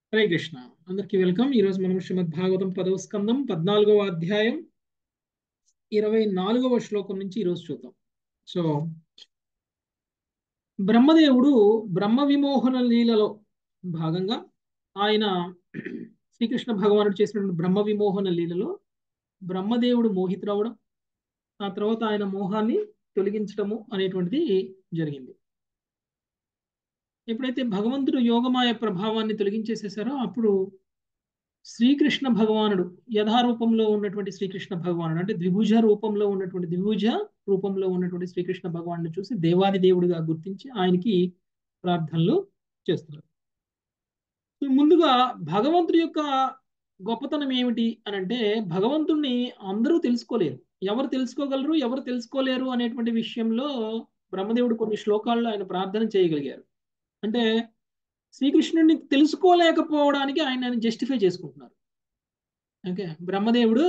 హరే కృష్ణ అందరికీ వెల్కమ్ ఈరోజు మనం శ్రీమద్ భాగవతం పదవ స్కందం పద్నాలుగవ అధ్యాయం ఇరవై నాలుగవ శ్లోకం నుంచి ఈరోజు చూద్దాం సో బ్రహ్మదేవుడు బ్రహ్మ విమోహన లీలలో భాగంగా ఆయన శ్రీకృష్ణ భగవానుడు చేసినటువంటి బ్రహ్మ విమోహన లీలలో బ్రహ్మదేవుడు మోహితుడవడం ఆ తర్వాత ఆయన మోహాన్ని తొలగించడము అనేటువంటిది జరిగింది ఎప్పుడైతే భగవంతుడు యోగమాయ ప్రభావాన్ని తొలగించేసేసారో అప్పుడు శ్రీకృష్ణ భగవానుడు యథారూపంలో ఉన్నటువంటి శ్రీకృష్ణ భగవానుడు అంటే ద్విభుజ రూపంలో ఉన్నటువంటి ద్విభుజ రూపంలో ఉన్నటువంటి శ్రీకృష్ణ భగవాను చూసి దేవాది దేవుడిగా గుర్తించి ఆయనకి ప్రార్థనలు చేస్తున్నారు ముందుగా భగవంతుడి యొక్క గొప్పతనం ఏమిటి అని అంటే భగవంతుణ్ణి అందరూ తెలుసుకోలేరు ఎవరు తెలుసుకోగలరు ఎవరు తెలుసుకోలేరు అనేటువంటి విషయంలో బ్రహ్మదేవుడు కొన్ని శ్లోకాల్లో ఆయన ప్రార్థన చేయగలిగారు అంటే శ్రీకృష్ణుడిని తెలుసుకోలేకపోవడానికి ఆయన జస్టిఫై చేసుకుంటున్నారు ఓకే బ్రహ్మదేవుడు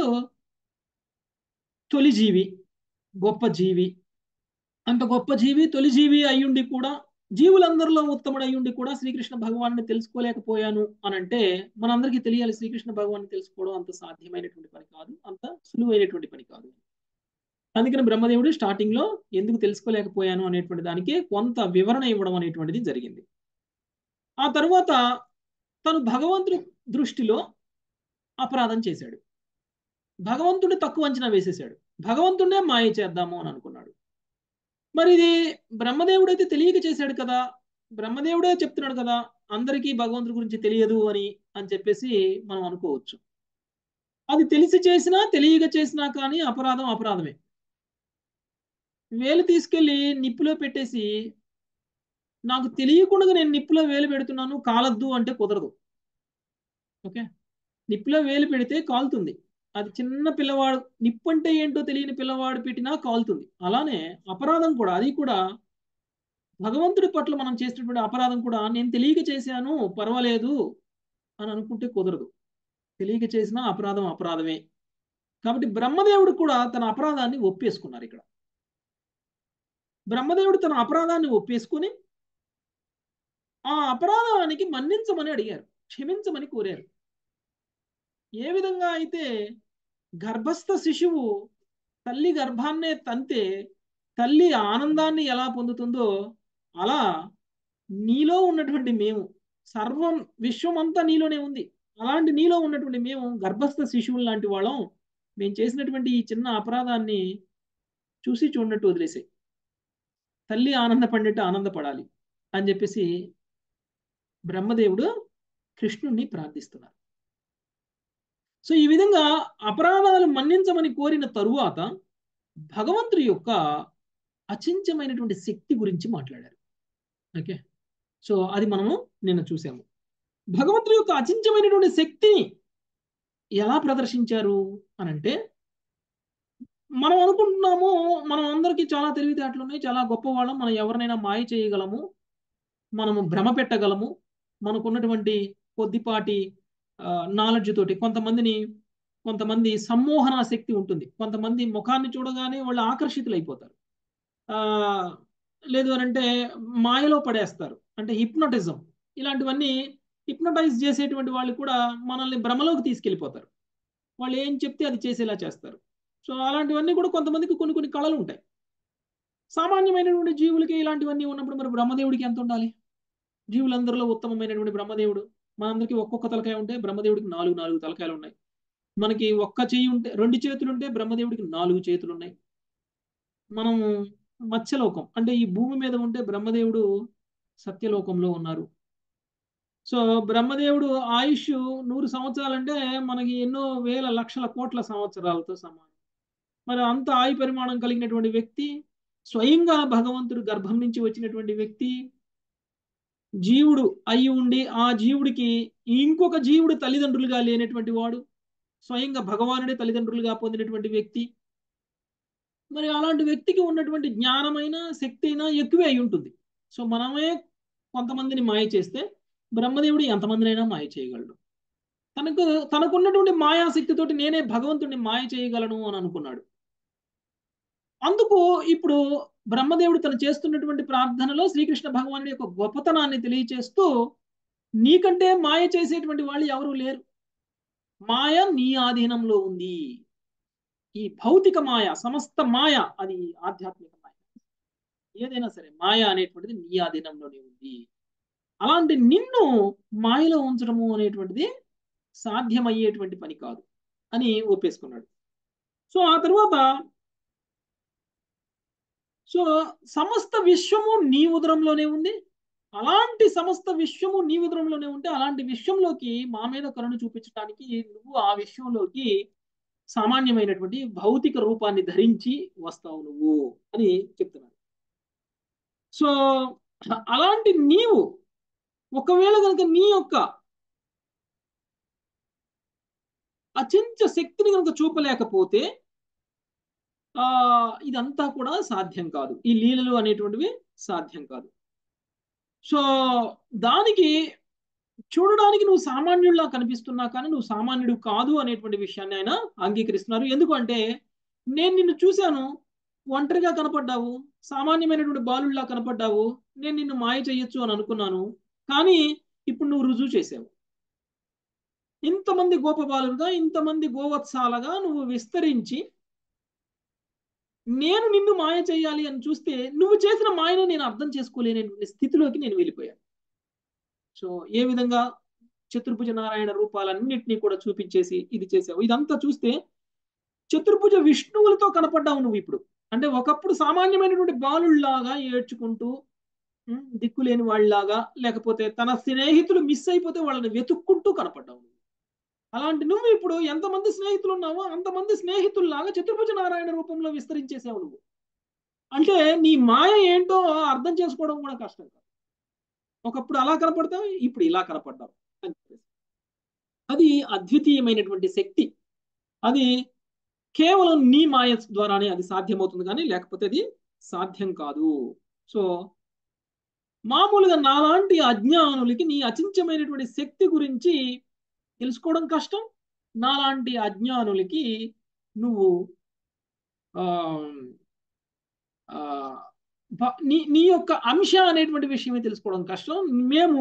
తొలి జీవి గొప్ప జీవి అంత గొప్ప జీవి తొలి జీవి అయ్యుండి కూడా జీవులందరిలో ఉత్తముడు అయ్యుండి కూడా శ్రీకృష్ణ భగవాన్ని తెలుసుకోలేకపోయాను అని అంటే మనందరికీ తెలియాలి శ్రీకృష్ణ భగవాన్ని తెలుసుకోవడం అంత సాధ్యమైనటువంటి పని కాదు అంత సులువైనటువంటి పని కాదు అందుకని బ్రహ్మదేవుడు స్టార్టింగ్ లో ఎందుకు తెలుసుకోలేకపోయాను అనేటువంటి దానికి కొంత వివరణ ఇవ్వడం అనేటువంటిది జరిగింది ఆ తరువాత తను భగవంతుడి దృష్టిలో అపరాధం చేశాడు భగవంతుడిని తక్కువ అంచనా వేసేసాడు భగవంతుడే మాయ చేద్దాము అని అనుకున్నాడు మరి ఇది బ్రహ్మదేవుడు అయితే తెలియక చేశాడు కదా బ్రహ్మదేవుడే చెప్తున్నాడు కదా అందరికీ భగవంతుడి గురించి తెలియదు అని అని చెప్పేసి మనం అనుకోవచ్చు అది తెలిసి చేసినా తెలియక చేసినా కానీ అపరాధం అపరాధమే వేలు తీసుకెళ్లి నిప్పులో పెట్టేసి నాకు తెలియకుండా నేను నిప్పులో వేలు పెడుతున్నాను కాలద్దు అంటే కుదరదు ఓకే నిప్పులో వేలు పెడితే కాలుతుంది అది చిన్న పిల్లవాడు నిప్పు అంటే ఏంటో తెలియని పిల్లవాడు పెట్టినా కాలుతుంది అలానే అపరాధం కూడా అది కూడా భగవంతుడి పట్ల మనం చేసినటువంటి అపరాధం కూడా నేను తెలియక చేశాను పర్వాలేదు అని అనుకుంటే కుదరదు తెలియక చేసినా అపరాధం అపరాధమే కాబట్టి బ్రహ్మదేవుడు కూడా తన అపరాధాన్ని ఒప్పేసుకున్నారు ఇక్కడ బ్రహ్మదేవుడు తన అపరాధాన్ని ఒప్పేసుకుని ఆ అపరాధానికి మన్నించమని అడిగారు క్షమించమని కోరారు ఏ విధంగా అయితే గర్భస్థ శిశువు తల్లి గర్భాన్నే తంతే తల్లి ఆనందాన్ని ఎలా పొందుతుందో అలా నీలో ఉన్నటువంటి మేము సర్వం విశ్వం అంతా నీలోనే ఉంది అలాంటి నీలో ఉన్నటువంటి మేము గర్భస్థ శిశువులు లాంటి వాళ్ళం మేము చేసినటువంటి ఈ చిన్న అపరాధాన్ని చూసి చూడనట్టు వదిలేసాయి తల్లి ఆనందపడినట్టు ఆనందపడాలి అని చెప్పేసి బ్రహ్మదేవుడు కృష్ణుణ్ణి ప్రార్థిస్తున్నారు సో ఈ విధంగా అపరాధాలు మన్నించమని కోరిన తరువాత భగవంతుడి యొక్క అచించమైనటువంటి శక్తి గురించి మాట్లాడారు ఓకే సో అది మనము నిన్న చూసాము భగవంతుడి యొక్క అచించమైనటువంటి శక్తిని ఎలా ప్రదర్శించారు అని అంటే మనం అనుకుంటున్నాము మనం అందరికీ చాలా తెలివితేటలు ఉన్నాయి చాలా గొప్పవాళ్ళం మనం ఎవరినైనా మాయ చేయగలము మనము భ్రమ పెట్టగలము మనకున్నటువంటి కొద్దిపాటి నాలెడ్జ్ తోటి కొంతమందిని కొంతమంది సమ్మోహన శక్తి ఉంటుంది కొంతమంది ముఖాన్ని చూడగానే వాళ్ళు ఆకర్షితులైపోతారు లేదు అని అంటే మాయలో పడేస్తారు అంటే హిప్నోటిజం ఇలాంటివన్నీ హిప్నటైజ్ చేసేటువంటి వాళ్ళు కూడా మనల్ని భ్రమలోకి తీసుకెళ్ళిపోతారు వాళ్ళు ఏం చెప్తే అది చేసేలా చేస్తారు సో అలాంటివన్నీ కూడా కొంతమందికి కొన్ని కొన్ని కళలు ఉంటాయి సామాన్యమైనటువంటి జీవులకి ఇలాంటివన్నీ ఉన్నప్పుడు మరి బ్రహ్మదేవుడికి ఎంత ఉండాలి జీవులందరిలో ఉత్తమమైనటువంటి బ్రహ్మదేవుడు మనందరికీ ఒక్కొక్క తలకాయ ఉంటే బ్రహ్మదేవుడికి నాలుగు నాలుగు తలకాయలు ఉన్నాయి మనకి ఒక్క చెయ్యి ఉంటే రెండు చేతులు ఉంటే బ్రహ్మదేవుడికి నాలుగు చేతులు ఉన్నాయి మనము మత్స్యలోకం అంటే ఈ భూమి మీద ఉంటే బ్రహ్మదేవుడు సత్యలోకంలో ఉన్నారు సో బ్రహ్మదేవుడు ఆయుష్ నూరు సంవత్సరాలంటే మనకి ఎన్నో వేల లక్షల కోట్ల సంవత్సరాలతో సమానం మరి అంత ఆయు పరిమాణం కలిగినటువంటి వ్యక్తి స్వయంగా భగవంతుడు గర్భం నుంచి వచ్చినటువంటి వ్యక్తి జీవుడు అయి ఉండి ఆ జీవుడికి ఇంకొక జీవుడు తల్లిదండ్రులుగా లేనటువంటి వాడు స్వయంగా భగవానుడే తల్లిదండ్రులుగా పొందినటువంటి వ్యక్తి మరి అలాంటి వ్యక్తికి ఉన్నటువంటి జ్ఞానమైన శక్తి అయినా ఎక్కువే అయి ఉంటుంది సో మనమే కొంతమందిని మాయ చేస్తే బ్రహ్మదేవుడు ఎంతమందినైనా మాయ చేయగలడు తనకు తనకున్నటువంటి మాయాశక్తితోటి నేనే భగవంతుడిని మాయ చేయగలను అని అనుకున్నాడు అందుకు ఇప్పుడు బ్రహ్మదేవుడు తను చేస్తున్నటువంటి ప్రార్థనలో శ్రీకృష్ణ భగవానుడి యొక్క గొప్పతనాన్ని తెలియచేస్తూ నీకంటే మాయ చేసేటువంటి వాళ్ళు ఎవరు లేరు మాయ నీ ఆధీనంలో ఉంది ఈ భౌతిక మాయ సమస్త మాయ అది ఆధ్యాత్మిక మాయ ఏదైనా సరే మాయ అనేటువంటిది నీ ఆధీనంలోనే ఉంది అలాంటి నిన్ను మాయలో ఉంచడము అనేటువంటిది సాధ్యమయ్యేటువంటి పని కాదు అని ఒప్పేసుకున్నాడు సో ఆ తర్వాత సో సమస్త విశ్వము నీ ఉదరంలోనే ఉంది అలాంటి సమస్త విశ్వము నీ ఉదరంలోనే ఉంటే అలాంటి విశ్వంలోకి మా మీద కరుణ చూపించడానికి నువ్వు ఆ విశ్వంలోకి సామాన్యమైనటువంటి భౌతిక రూపాన్ని ధరించి వస్తావు నువ్వు అని చెప్తున్నాడు సో అలాంటి నీవు ఒకవేళ కనుక నీ యొక్క అచించ శక్తిని కనుక చూపలేకపోతే ఆ ఇదంతా కూడా సాధ్యం కాదు ఈ లీలలు అనేటువంటివి సాధ్యం కాదు సో దానికి చూడడానికి నువ్వు సామాన్యుడిలా కనిపిస్తున్నా కానీ నువ్వు సామాన్యుడు కాదు అనేటువంటి విషయాన్ని ఆయన అంగీకరిస్తున్నారు ఎందుకంటే నేను నిన్ను చూశాను ఒంటరిగా కనపడ్డావు సామాన్యమైనటువంటి బాలుడిలా కనపడ్డావు నేను నిన్ను మాయ చేయొచ్చు అని అనుకున్నాను కానీ ఇప్పుడు నువ్వు రుజువు చేసావు ఇంతమంది గోపబాలుగా ఇంతమంది గోవత్సాలుగా నువ్వు విస్తరించి నేను నిన్ను మాయ చేయాలి అని చూస్తే నువ్వు చేసిన మాయను నేను అర్థం చేసుకోలేనటువంటి స్థితిలోకి నేను వెళ్ళిపోయాను సో ఏ విధంగా చతుర్భుజ నారాయణ రూపాలన్నింటినీ కూడా చూపించేసి ఇది చేసావు ఇదంతా చూస్తే చతుర్భుజ విష్ణువులతో కనపడ్డావు నువ్వు ఇప్పుడు అంటే ఒకప్పుడు సామాన్యమైనటువంటి బాలుళ్లాగా ఏడ్చుకుంటూ దిక్కులేని వాళ్ళలాగా లేకపోతే తన స్నేహితులు మిస్ అయిపోతే వాళ్ళని వెతుక్కుంటూ కనపడ్డావు నువ్వు అలాంటి నువ్వు ఇప్పుడు ఎంతమంది స్నేహితులు ఉన్నావో అంతమంది స్నేహితుల్లాగా చతుర్భుజ నారాయణ రూపంలో విస్తరించేసావు నువ్వు అంటే నీ మాయ ఏంటో అర్థం చేసుకోవడం కూడా కష్టం కాదు ఒకప్పుడు అలా కనపడతావు ఇప్పుడు ఇలా కనపడ్డావు అది అద్వితీయమైనటువంటి శక్తి అది కేవలం నీ మాయ ద్వారానే అది సాధ్యమవుతుంది కానీ లేకపోతే అది సాధ్యం కాదు సో మామూలుగా నాలాంటి అజ్ఞానులకి నీ అచించమైనటువంటి శక్తి గురించి తెలుసుకోవడం కష్టం నాలాంటి అజ్ఞానులకి నువ్వు నీ నీ యొక్క అంశ అనేటువంటి విషయమే తెలుసుకోవడం కష్టం మేము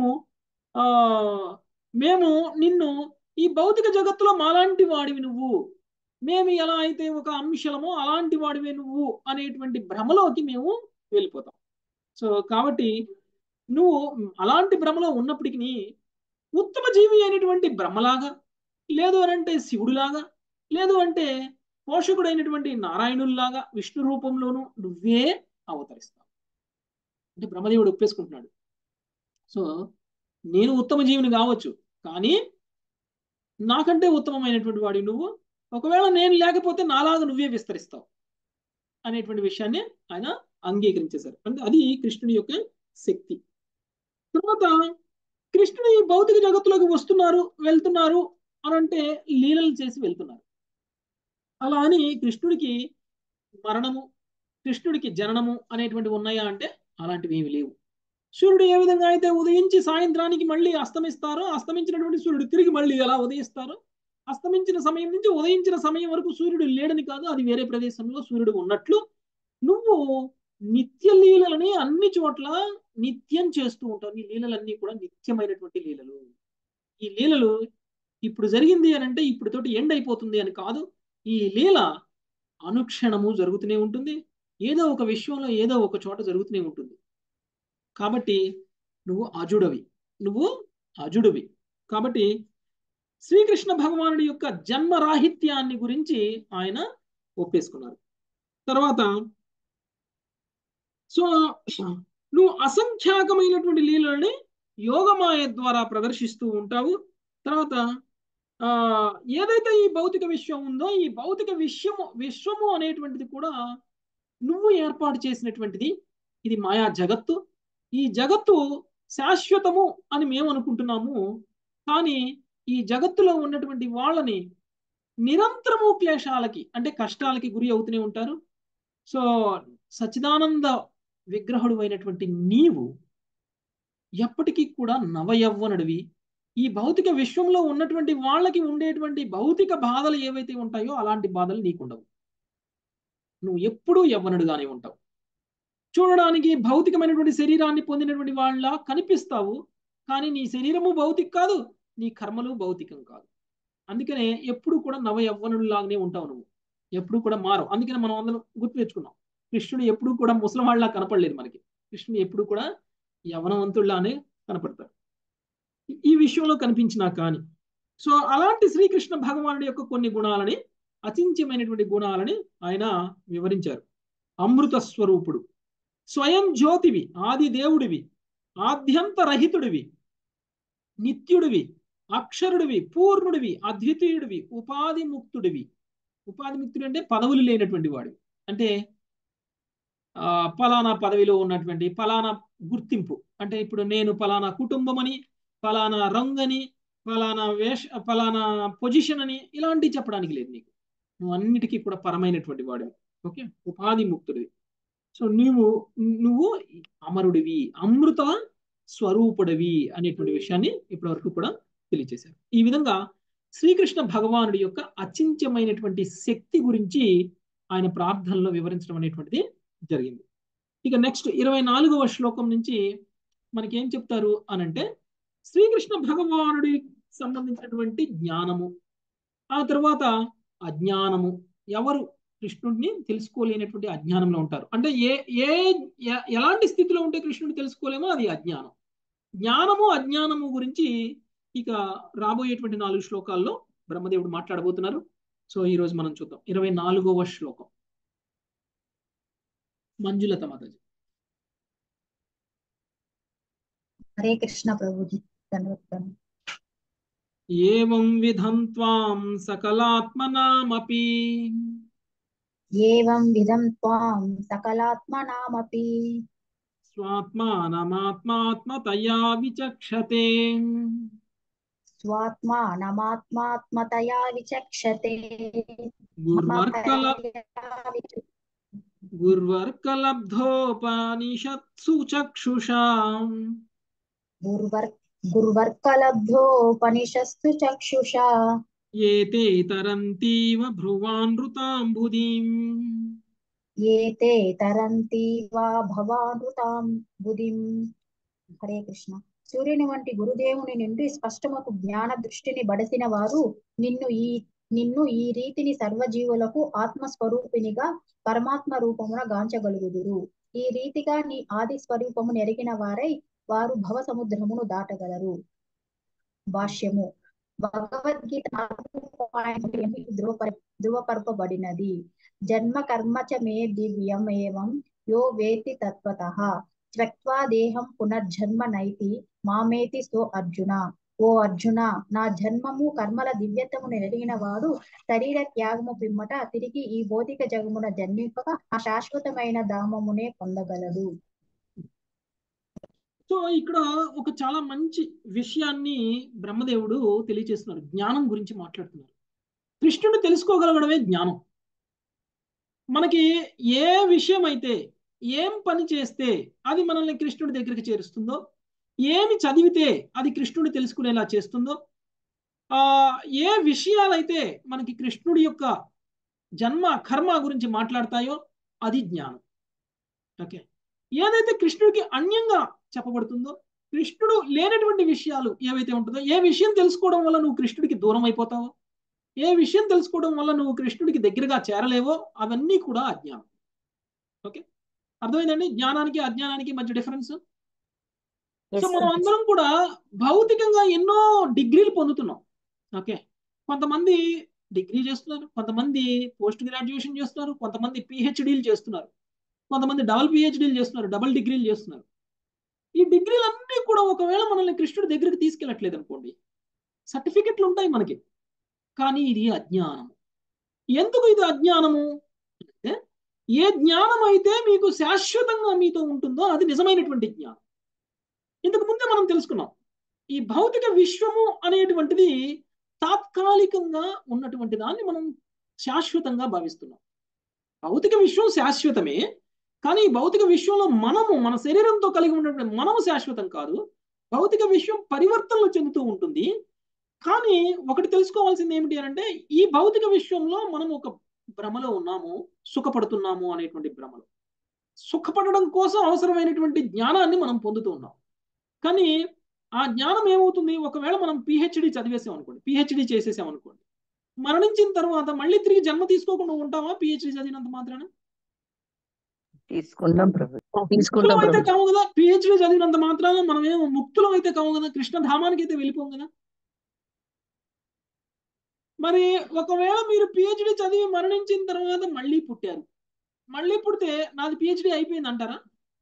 మేము నిన్ను ఈ భౌతిక జగత్తులో మాలాంటి వాడివి నువ్వు మేము ఎలా అయితే ఒక అంశలమో అలాంటి వాడివే నువ్వు అనేటువంటి భ్రమలోకి మేము వెళ్ళిపోతాం సో కాబట్టి నువ్వు అలాంటి భ్రమలో ఉన్నప్పటికీ ఉత్తమ జీవి అయినటువంటి బ్రహ్మలాగా లేదు అని అంటే శివుడులాగా లేదు అంటే పోషకుడైనటువంటి నారాయణుల్లాగా విష్ణు రూపంలోనూ నువ్వే అవతరిస్తావు అంటే బ్రహ్మదేవుడు ఒప్పేసుకుంటున్నాడు సో నేను ఉత్తమ జీవిని కావచ్చు కానీ నాకంటే ఉత్తమమైనటువంటి వాడి నువ్వు ఒకవేళ నేను లేకపోతే నాలాగా నువ్వే విస్తరిస్తావు అనేటువంటి విషయాన్ని ఆయన అంగీకరించేశారు అంటే అది కృష్ణుని యొక్క శక్తి తర్వాత కృష్ణుని భౌతిక జగత్తులోకి వస్తున్నారు వెళ్తున్నారు అని అంటే లీలలు చేసి వెళ్తున్నారు అలా అని కృష్ణుడికి మరణము కృష్ణుడికి జననము అనేటువంటి ఉన్నాయా అంటే అలాంటివి ఏమి లేవు సూర్యుడు ఏ విధంగా అయితే ఉదయించి సాయంత్రానికి మళ్ళీ అస్తమిస్తారో అస్తమించినటువంటి సూర్యుడు తిరిగి మళ్ళీ ఎలా ఉదయిస్తారో అస్తమించిన సమయం నుంచి ఉదయించిన సమయం వరకు సూర్యుడు లేడని కాదు అది వేరే ప్రదేశంలో సూర్యుడు ఉన్నట్లు నువ్వు నిత్య లీలలని అన్ని చోట్ల నిత్యం చేస్తూ ఉంటావు నీ లీలలన్నీ కూడా నిత్యమైనటువంటి లీలలు ఈ లీలలు ఇప్పుడు జరిగింది అని అంటే ఇప్పటితోటి ఎండ్ అయిపోతుంది అని కాదు ఈ లీల అనుక్షణము జరుగుతూనే ఉంటుంది ఏదో ఒక విశ్వంలో ఏదో ఒక చోట జరుగుతూనే ఉంటుంది కాబట్టి నువ్వు అజుడవి నువ్వు అజుడువి కాబట్టి శ్రీకృష్ణ భగవానుడి యొక్క జన్మరాహిత్యాన్ని గురించి ఆయన ఒప్పేసుకున్నారు తర్వాత సో నువ్వు అసంఖ్యాకమైనటువంటి లీలల్ని యోగమాయ ద్వారా ప్రదర్శిస్తూ ఉంటావు తర్వాత ఆ ఏదైతే ఈ భౌతిక విశ్వం ఉందో ఈ భౌతిక విశ్వము విశ్వము అనేటువంటిది కూడా నువ్వు ఏర్పాటు చేసినటువంటిది ఇది మాయా జగత్తు ఈ జగత్తు శాశ్వతము అని మేము అనుకుంటున్నాము కానీ ఈ జగత్తులో ఉన్నటువంటి వాళ్ళని నిరంతరము క్లేశాలకి అంటే కష్టాలకి గురి అవుతూనే ఉంటారు సో సచిదానంద విగ్రహుడు అయినటువంటి నీవు ఎప్పటికీ కూడా నవయవ్వనుడివి ఈ భౌతిక విశ్వంలో ఉన్నటువంటి వాళ్ళకి ఉండేటువంటి భౌతిక బాధలు ఏవైతే ఉంటాయో అలాంటి బాధలు నీకుండవు నువ్వు ఎప్పుడూ యవ్వనుడుగానే ఉంటావు చూడడానికి భౌతికమైనటువంటి శరీరాన్ని పొందినటువంటి వాళ్ళ కనిపిస్తావు కానీ నీ శరీరము భౌతిక కాదు నీ కర్మలు భౌతికం కాదు అందుకనే ఎప్పుడు కూడా నవ యవ్వనుడిలాగానే ఉంటావు నువ్వు ఎప్పుడు కూడా మారవు అందుకనే మనం అందరం గుర్తు తెచ్చుకున్నాం కృష్ణుడు ఎప్పుడు కూడా ముసలివాళ్ళ కనపడలేదు మనకి కృష్ణుడు ఎప్పుడు కూడా యవనవంతుడిలానే కనపడతాడు ఈ విషయంలో కనిపించినా కానీ సో అలాంటి శ్రీకృష్ణ భగవానుడి యొక్క కొన్ని గుణాలని అచింత్యమైనటువంటి గుణాలని ఆయన వివరించారు అమృత స్వరూపుడు స్వయం జ్యోతివి ఆది దేవుడివి ఆద్యంతరహితుడివి నిత్యుడివి అక్షరుడివి పూర్ణుడివి అద్వితీయుడివి ఉపాధి ముక్తుడివి ఉపాధి ముక్తుడు అంటే పదవులు లేనటువంటి వాడివి అంటే ఆ పలానా పదవిలో ఉన్నటువంటి పలానా గుర్తింపు అంటే ఇప్పుడు నేను పలానా కుటుంబం అని పలానా రంగని పలానా వేష పలానా పొజిషన్ అని ఇలాంటివి చెప్పడానికి లేదు నీకు నువ్వు అన్నిటికీ కూడా పరమైనటువంటి వాడివి ఓకే ఉపాధి ముక్తుడివి సో నువ్వు నువ్వు అమరుడివి అమృత స్వరూపుడివి అనేటువంటి విషయాన్ని ఇప్పటి వరకు కూడా తెలియజేశారు ఈ విధంగా శ్రీకృష్ణ భగవానుడి యొక్క అచింత్యమైనటువంటి శక్తి గురించి ఆయన ప్రార్థనలో వివరించడం అనేటువంటిది జరిగింది ఇక నెక్స్ట్ ఇరవై నాలుగవ శ్లోకం నుంచి మనకి ఏం చెప్తారు అనంటే శ్రీకృష్ణ భగవానుడి సంబంధించినటువంటి జ్ఞానము ఆ తర్వాత అజ్ఞానము ఎవరు కృష్ణుడిని తెలుసుకోలేనటువంటి అజ్ఞానంలో ఉంటారు అంటే ఏ ఏ ఎలాంటి స్థితిలో ఉంటే కృష్ణుడిని తెలుసుకోలేమో అది అజ్ఞానం జ్ఞానము అజ్ఞానము గురించి ఇక రాబోయేటువంటి నాలుగు శ్లోకాల్లో బ్రహ్మదేవుడు మాట్లాడబోతున్నారు సో ఈ రోజు మనం చూద్దాం ఇరవై నాలుగవ శ్లోకం మంజులత మాతాజీ హరే కృష్ణ ప్రభుజీ ధన్యవాదాలు ఏవం విధం త్వాం సకలాత్మనామపి ఏవం విధం త్వాం సకలాత్మనామపి స్వాత్మానమాత్మాత్మతయా విచక్షతే స్వాత్మానమాత్మాత్మతయా విచక్షతే గుర్వర్కల గుర్వర్కలబ్ధోపనిషత్సు చక్షుషా గుర్వర్ గుర్వర్కలబ్ధోపనిషస్తు చక్షుషా ఏతే తరంతీవ భ్రువానృతాంబుదీం ఏతే తరంతి వా భవానృతాం బుధిం హరే కృష్ణ సూర్యుని వంటి గురుదేవుని నుండి స్పష్టమకు జ్ఞాన దృష్టిని బడసిన వారు నిన్ను ఈ నిన్ను ఈ రీతిని సర్వజీవులకు ఆత్మస్వరూపినిగా పరమాత్మ రూపమున గాంచగలుగుదురు ఈ రీతిగా నీ ఆది స్వరూపము నెరిగిన వారై వారు భవ సముద్రమును దాటగలరు భాష్యము భగవద్గీత ధృవపర ధృవపరపబడినది జన్మ కర్మ చ మే దివ్యం ఏవం యో వేతి తత్వత త్యక్వా దేహం పునర్జన్మ నైతి మామేతి సో అర్జున ఓ అర్జున నా జన్మము కర్మల దివ్యత్వమును ఎరిగిన వాడు శరీర త్యాగము పిమ్మట తిరిగి ఈ భౌతిక జగమున జన్మింపక ఆ శాశ్వతమైన ధామమునే పొందగలడు సో ఇక్కడ ఒక చాలా మంచి విషయాన్ని బ్రహ్మదేవుడు తెలియజేస్తున్నారు జ్ఞానం గురించి మాట్లాడుతున్నారు కృష్ణుడు తెలుసుకోగలగడమే జ్ఞానం మనకి ఏ విషయం అయితే ఏం పని చేస్తే అది మనల్ని కృష్ణుడి దగ్గరికి చేరుస్తుందో ఏమి చదివితే అది కృష్ణుడు తెలుసుకునేలా చేస్తుందో ఆ ఏ విషయాలైతే మనకి కృష్ణుడి యొక్క జన్మ కర్మ గురించి మాట్లాడతాయో అది జ్ఞానం ఓకే ఏదైతే కృష్ణుడికి అన్యంగా చెప్పబడుతుందో కృష్ణుడు లేనటువంటి విషయాలు ఏవైతే ఉంటుందో ఏ విషయం తెలుసుకోవడం వల్ల నువ్వు కృష్ణుడికి దూరం అయిపోతావో ఏ విషయం తెలుసుకోవడం వల్ల నువ్వు కృష్ణుడికి దగ్గరగా చేరలేవో అవన్నీ కూడా అజ్ఞానం ఓకే అర్థమైందండి జ్ఞానానికి అజ్ఞానానికి మధ్య డిఫరెన్స్ సో మనం అందరం కూడా భౌతికంగా ఎన్నో డిగ్రీలు పొందుతున్నాం ఓకే కొంతమంది డిగ్రీ చేస్తున్నారు కొంతమంది పోస్ట్ గ్రాడ్యుయేషన్ చేస్తున్నారు కొంతమంది పిహెచ్డీలు చేస్తున్నారు కొంతమంది డబల్ పిహెచ్డీలు చేస్తున్నారు డబల్ డిగ్రీలు చేస్తున్నారు ఈ డిగ్రీలన్నీ కూడా ఒకవేళ మనల్ని కృష్ణుడి దగ్గరికి తీసుకెళ్ళట్లేదు అనుకోండి సర్టిఫికెట్లు ఉంటాయి మనకి కానీ ఇది అజ్ఞానము ఎందుకు ఇది అజ్ఞానము అంటే ఏ జ్ఞానం అయితే మీకు శాశ్వతంగా మీతో ఉంటుందో అది నిజమైనటువంటి జ్ఞానం ఇంతకు ముందే మనం తెలుసుకున్నాం ఈ భౌతిక విశ్వము అనేటువంటిది తాత్కాలికంగా ఉన్నటువంటి దాన్ని మనం శాశ్వతంగా భావిస్తున్నాం భౌతిక విశ్వం శాశ్వతమే కానీ ఈ భౌతిక విశ్వంలో మనము మన శరీరంతో కలిగి ఉన్నటువంటి మనము శాశ్వతం కాదు భౌతిక విశ్వం పరివర్తనలు చెందుతూ ఉంటుంది కానీ ఒకటి తెలుసుకోవాల్సింది ఏమిటి అని అంటే ఈ భౌతిక విశ్వంలో మనం ఒక భ్రమలో ఉన్నాము సుఖపడుతున్నాము అనేటువంటి భ్రమలో సుఖపడడం కోసం అవసరమైనటువంటి జ్ఞానాన్ని మనం పొందుతూ ఉన్నాం కానీ ఆ జ్ఞానం ఏమవుతుంది ఒకవేళ మనం పిహెచ్డి చదివేసాం అనుకోండి పిహెచ్డి చేసేసాం అనుకోండి మరణించిన తర్వాత మళ్ళీ తిరిగి జన్మ తీసుకోకుండా ఉంటామా పిహెచ్డి చదివినంత మాత్రాన తీసుకుంటాం ప్రభు ముక్తులం తీసుకుంటాం అయితే ప్రభు కావు కదా పిహెచ్డి చదివినంత మాత్రాన మనం ఏమో ముక్తులం అయితే కావు కదా కృష్ణ ధామానికి అయితే వెళ్ళిపోం కదా మరి ఒకవేళ మీరు పిహెచ్డి చదివి మరణించిన తర్వాత మళ్ళీ పుట్టారు మళ్ళీ పుడితే నాది పిహెచ్డి అయిపోయింది అంటారా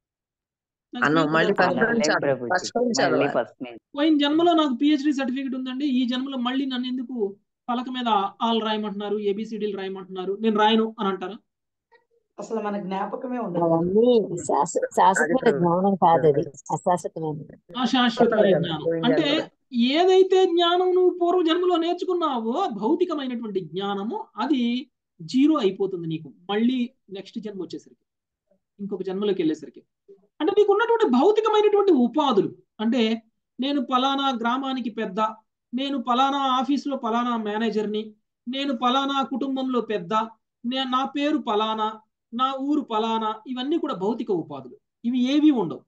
నాకు అన్నం మళ్ళీ PhD ఫస్ట్ అలా నుంచి లేదు చదవాలి. ప్రభుజీ ఫస్ట్ నుంచి మళ్ళీ చదవాలి. ఫస్ట్ నుంచి పోయిన జన్మలో నాకు పిహెచ్డి సర్టిఫికేట్ ఉందండి ఈ జన్మలో మళ్ళీ నన్ను ఎందుకు పలక మీద ఆల్ రాయమంటున్నారు ఏబిసిడీలు రాయమంటున్నారు నేను రాయను అని అంటారా అసలు మన జ్ఞాపకమే ఉండదు అవన్నీ శాశ్వ- శాశ్వతమైన అది జ్ఞానం కాదు అది అశాశ్వతమైనది అశాశ్వతమైన జ్ఞానం అంటే ఏదైతే జ్ఞానం నువ్వు పూర్వ జన్మలో నేర్చుకున్నావో భౌతికమైనటువంటి జ్ఞానము అది జీరో అయిపోతుంది నీకు మళ్ళీ నెక్స్ట్ జన్మ వచ్చేసరికి ఇంకొక జన్మలోకి వెళ్ళేసరికి అంటే నీకు ఉన్నటువంటి భౌతికమైనటువంటి ఉపాధులు అంటే నేను పలానా గ్రామానికి పెద్ద నేను పలానా ఆఫీసులో పలానా మేనేజర్ని నేను పలానా కుటుంబంలో పెద్ద నేను నా పేరు పలానా నా ఊరు పలానా ఇవన్నీ కూడా భౌతిక ఉపాధులు ఇవి ఏవి ఉండవు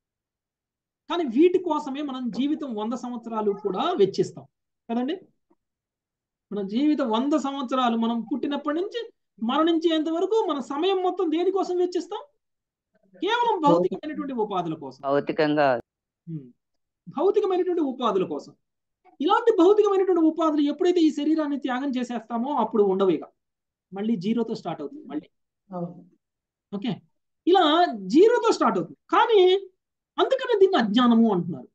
కానీ వీటి కోసమే మనం జీవితం వంద సంవత్సరాలు కూడా వెచ్చిస్తాం కదండి మన జీవితం వంద సంవత్సరాలు మనం పుట్టినప్పటి నుంచి మరణించేంత వరకు మన సమయం మొత్తం దేనికోసం వెచ్చిస్తాం కేవలం భౌతికమైనటువంటి ఉపాధుల కోసం భౌతికంగా ఉమ్. భౌతికమైనటువంటి ఉపాధుల కోసం ఇలాంటి భౌతికమైనటువంటి ఉపాధులు ఎప్పుడైతే ఈ శరీరాన్ని త్యాగం చేసేస్తామో అప్పుడు ఉండవు ఇక మళ్ళీ జీరోతో స్టార్ట్ అవుతుంది మళ్ళీ అవును ఓకే ఇలా జీరోతో స్టార్ట్ అవుతుంది కానీ అందుకనే దీన్ని అజ్ఞానము అంటున్నారు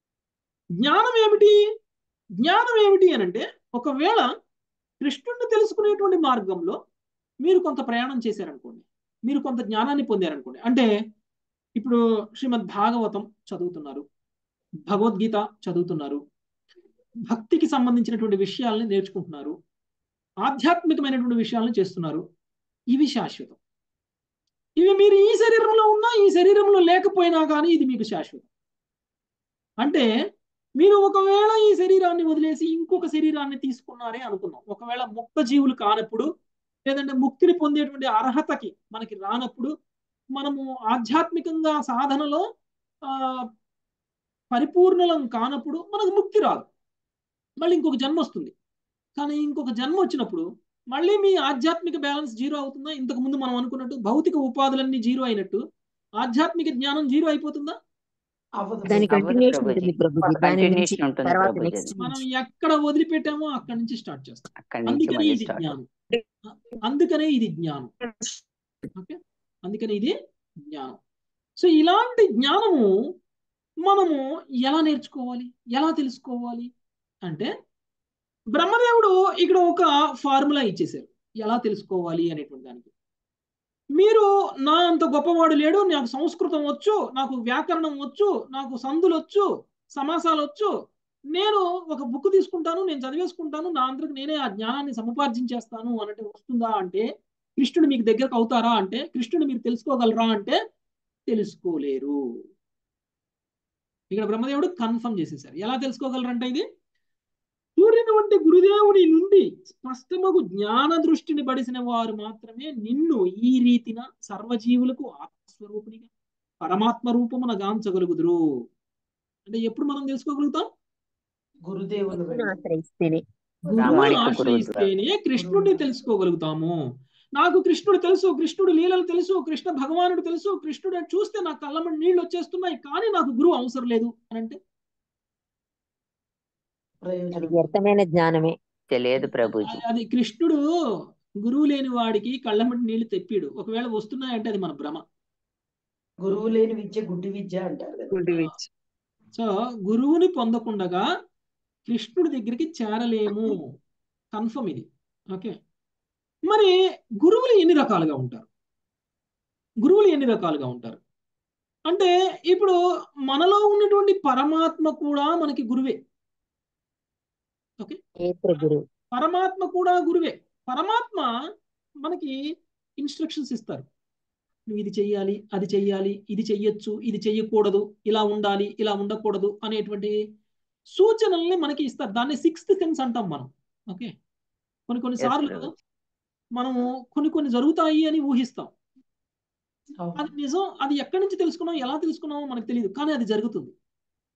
జ్ఞానం ఏమిటి జ్ఞానం ఏమిటి అని అంటే ఒకవేళ కృష్ణుడిని తెలుసుకునేటువంటి మార్గంలో మీరు కొంత ప్రయాణం చేశారనుకోండి మీరు కొంత జ్ఞానాన్ని పొందారనుకోండి అంటే ఇప్పుడు శ్రీమద్ భాగవతం చదువుతున్నారు భగవద్గీత చదువుతున్నారు భక్తికి సంబంధించినటువంటి విషయాల్ని నేర్చుకుంటున్నారు ఆధ్యాత్మికమైనటువంటి విషయాలను చేస్తున్నారు ఇవి శాశ్వతం ఇవి మీరు ఈ శరీరంలో ఉన్నా ఈ శరీరంలో లేకపోయినా కానీ ఇది మీకు శాశ్వతం అంటే మీరు ఒకవేళ ఈ శరీరాన్ని వదిలేసి ఇంకొక శరీరాన్ని తీసుకున్నారే అనుకుందాం ఒకవేళ ముక్త జీవులు కానప్పుడు లేదంటే ముక్తిని పొందేటువంటి అర్హతకి మనకి రానప్పుడు మనము ఆధ్యాత్మికంగా సాధనలో ఆ పరిపూర్ణలం కానప్పుడు మనకు ముక్తి రాదు మళ్ళీ ఇంకొక జన్మ వస్తుంది కానీ ఇంకొక జన్మ వచ్చినప్పుడు మళ్ళీ మీ ఆధ్యాత్మిక బ్యాలెన్స్ జీరో అవుతుందా ఇంతకు ముందు మనం అనుకున్నట్టు భౌతిక ఉపాధులన్నీ జీరో అయినట్టు ఆధ్యాత్మిక జ్ఞానం జీరో అయిపోతుందా అవ్వదు దాని అవ్వదు కంటిన్యూషన్ ప్రభుజీ. ఉంటుంది ప్రభుజీ దాని నుంచి కంటిన్యూషన్ ఉంటుంది తర్వాత ప్రభుజీ నెక్స్ట్ మనం ఎక్కడ వదిలిపెట్టామో అక్కడి నుంచి స్టార్ట్ చేస్తాం అక్కడి నుంచి అందుకనే మళ్ళీ ఇది స్టార్ట్ జ్ఞానం అందుకనే ఇది జ్ఞానం ఓకే అందుకనే ఇది జ్ఞానం సో ఇలాంటి జ్ఞానము మనము ఎలా నేర్చుకోవాలి ఎలా తెలుసుకోవాలి అంటే బ్రహ్మదేవుడు ఇక్కడ ఒక ఫార్ములా ఇచ్చేశారు ఎలా తెలుసుకోవాలి అనేటువంటి దానికి మీరు నా అంత గొప్పవాడు లేడు నాకు సంస్కృతం వచ్చు నాకు వ్యాకరణం వచ్చు నాకు సందులు వచ్చు సమాసాలు వచ్చు నేను ఒక బుక్ తీసుకుంటాను నేను చదివేసుకుంటాను నా అందరికి నేనే ఆ జ్ఞానాన్ని సముపార్జించేస్తాను అన్నట్టు వస్తుందా అంటే కృష్ణుడు మీకు దగ్గరకు అవుతారా అంటే కృష్ణుడు మీరు తెలుసుకోగలరా అంటే తెలుసుకోలేరు ఇక్కడ బ్రహ్మదేవుడు కన్ఫర్మ్ చేసేసారు ఎలా తెలుసుకోగలరంటే ఇది సూర్యుని వంటి గురుదేవుని నుండి స్పష్టమగు జ్ఞాన దృష్టిని బడిసిన వారు మాత్రమే నిన్ను ఈ రీతిన సర్వజీవులకు ఆత్మస్వరూపునిగా పరమాత్మ రూపమున గాంచగలుగుదురు అంటే ఎప్పుడు మనం తెలుసుకోగలుగుతాం గురుదేవులు గురువుని ఆశ్రయిస్తేనే గురువుని ప్రామాణిక గురువు ఆశ్రయిస్తేనే కృష్ణుడిని తెలుసుకోగలుగుతామంటాము నాకు కృష్ణుడు తెలుసు కృష్ణుడు లీలలు తెలుసు కృష్ణ భగవానుడు తెలుసు కృష్ణుడు చూస్తే నాకు కళ్ళమని నీళ్లు వచ్చేస్తున్నాయి కానీ నాకు గురువు అవసరం లేదు అని అంటే అది ప్రయోజనం వ్యర్థమైన జ్ఞానమే తెలియదు ప్రభుజీ అది- అది కృష్ణుడు గురువు లేని వాడికి కళ్ళమటి నీళ్లు తెప్పిడు ఒకవేళ వస్తున్నాయంటే అది మన భ్రమ గురువు లేని విద్య గుడ్డి విద్య అంటారు కదా గుడ్డి విచ్ సో గురువుని పొందకుండగా కృష్ణుడి దగ్గరికి చేరలేము కన్ఫర్మ్ ఇది ఓకే మరి గురువులు ఎన్ని రకాలుగా ఉంటారు గురువులు ఎన్ని రకాలుగా ఉంటారు అంటే ఇప్పుడు మనలో ఉన్నటువంటి పరమాత్మ కూడా మనకి గురువే ఓకే నేత్ర గురువు పరమాత్మ కూడా గురువే పరమాత్మ మనకి ఇన్స్ట్రక్షన్స్ ఇస్తారు నువ్వు ఇది చెయ్యాలి అది చెయ్యాలి ఇది చెయ్యొచ్చు ఇది చెయ్యకూడదు ఇలా ఉండాలి ఇలా ఉండకూడదు అనేటువంటి సూచనల్ని మనకి ఇస్తారు దాన్ని సిక్స్త్ సెన్స్ అంటాం మనం ఓకే కొన్ని కొన్ని Yes, సార్లు ప్రభుజీ. మనము కొన్ని కొన్ని జరుగుతాయి అని ఊహిస్తాం అవును. అది నిజం అది ఎక్కడి నుంచి తెలుసుకున్నాం ఎలా తెలుసుకున్నామో మనకు తెలియదు కానీ అది జరుగుతుంది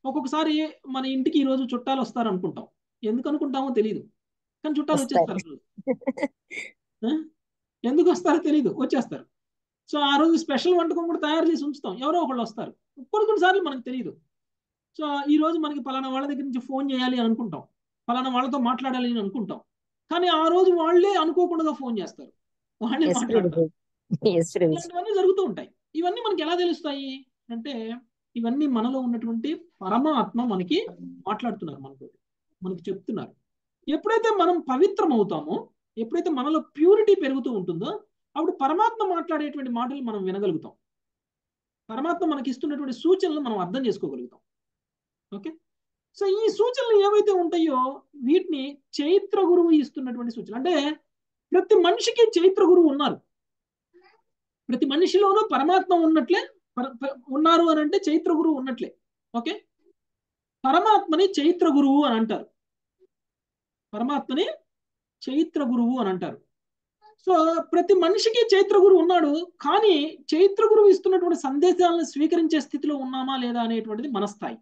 ఒక్కొక్కసారి మన ఇంటికి ఈ రోజు చుట్టాలు వస్తారు అనుకుంటాం ఎందుకు అనుకుంటామో తెలియదు కానీ చుట్టాలు వస్తారు. వచ్చేస్తారు ఆ? ఎందుకు వస్తారో తెలియదు వచ్చేస్తారు సో ఆ రోజు స్పెషల్ వంటకం కూడా తయారు చేసి ఉంచుతాం ఎవరో ఒకళ్ళు వస్తారు కొన్ని కొన్నిసార్లు మనకు తెలియదు సో ఈ రోజు మనకి పలానా వాళ్ళ దగ్గర నుంచి ఫోన్ చేయాలి అని అనుకుంటాం పలానా వాళ్ళతో మాట్లాడాలి అని అనుకుంటాం కానీ ఆ రోజు వాళ్ళే అనుకోకుండా ఫోన్ చేస్తారు వాళ్ళే మాట్లాడతారు Yesterday was- ఇలాంటివన్నీ జరుగుతూ ఉంటాయి ఇవన్నీ మనకి ఎలా తెలుస్తాయి అంటే ఇవన్నీ మనలో ఉన్నటువంటి పరమాత్మ మనకి మాట్లాడుతున్నారు మనతో మనకి చెప్తున్నారు ఎప్పుడైతే మనం పవిత్రం అవుతామో ఎప్పుడైతే మనలో ప్యూరిటీ పెరుగుతూ ఉంటుందో అప్పుడు పరమాత్మ మాట్లాడేటువంటి మాటలు మనం వినగలుగుతాం పరమాత్మ మనకి ఇస్తున్నటువంటి సూచనలు మనం అర్థం చేసుకోగలుగుతాం ఓకే సో ఈ సూచనలు ఏవైతే ఉంటాయో వీటిని చైత్ర గురువు ఇస్తున్నటువంటి సూచనలు అంటే ప్రతి మనిషికి చైత్ర గురువు ఉన్నారు ప్రతి మనిషిలోనూ పరమాత్మ ఉన్నట్లే పర- ప- ఉన్నారు అని అంటే చైత్ర గురువు ఉన్నట్లే ఓకే పరమాత్మని చైత్ర గురువు అని అంటారు పరమాత్మని చైత్ర గురువు అని అంటారు సో ప్రతి మనిషికి చైత్ర గురువు ఉన్నాడు కానీ చైత్ర గురువు ఇస్తున్నటువంటి సందేశాలను స్వీకరించే స్థితిలో ఉన్నామా లేదా అనేటువంటిది మన స్థాయి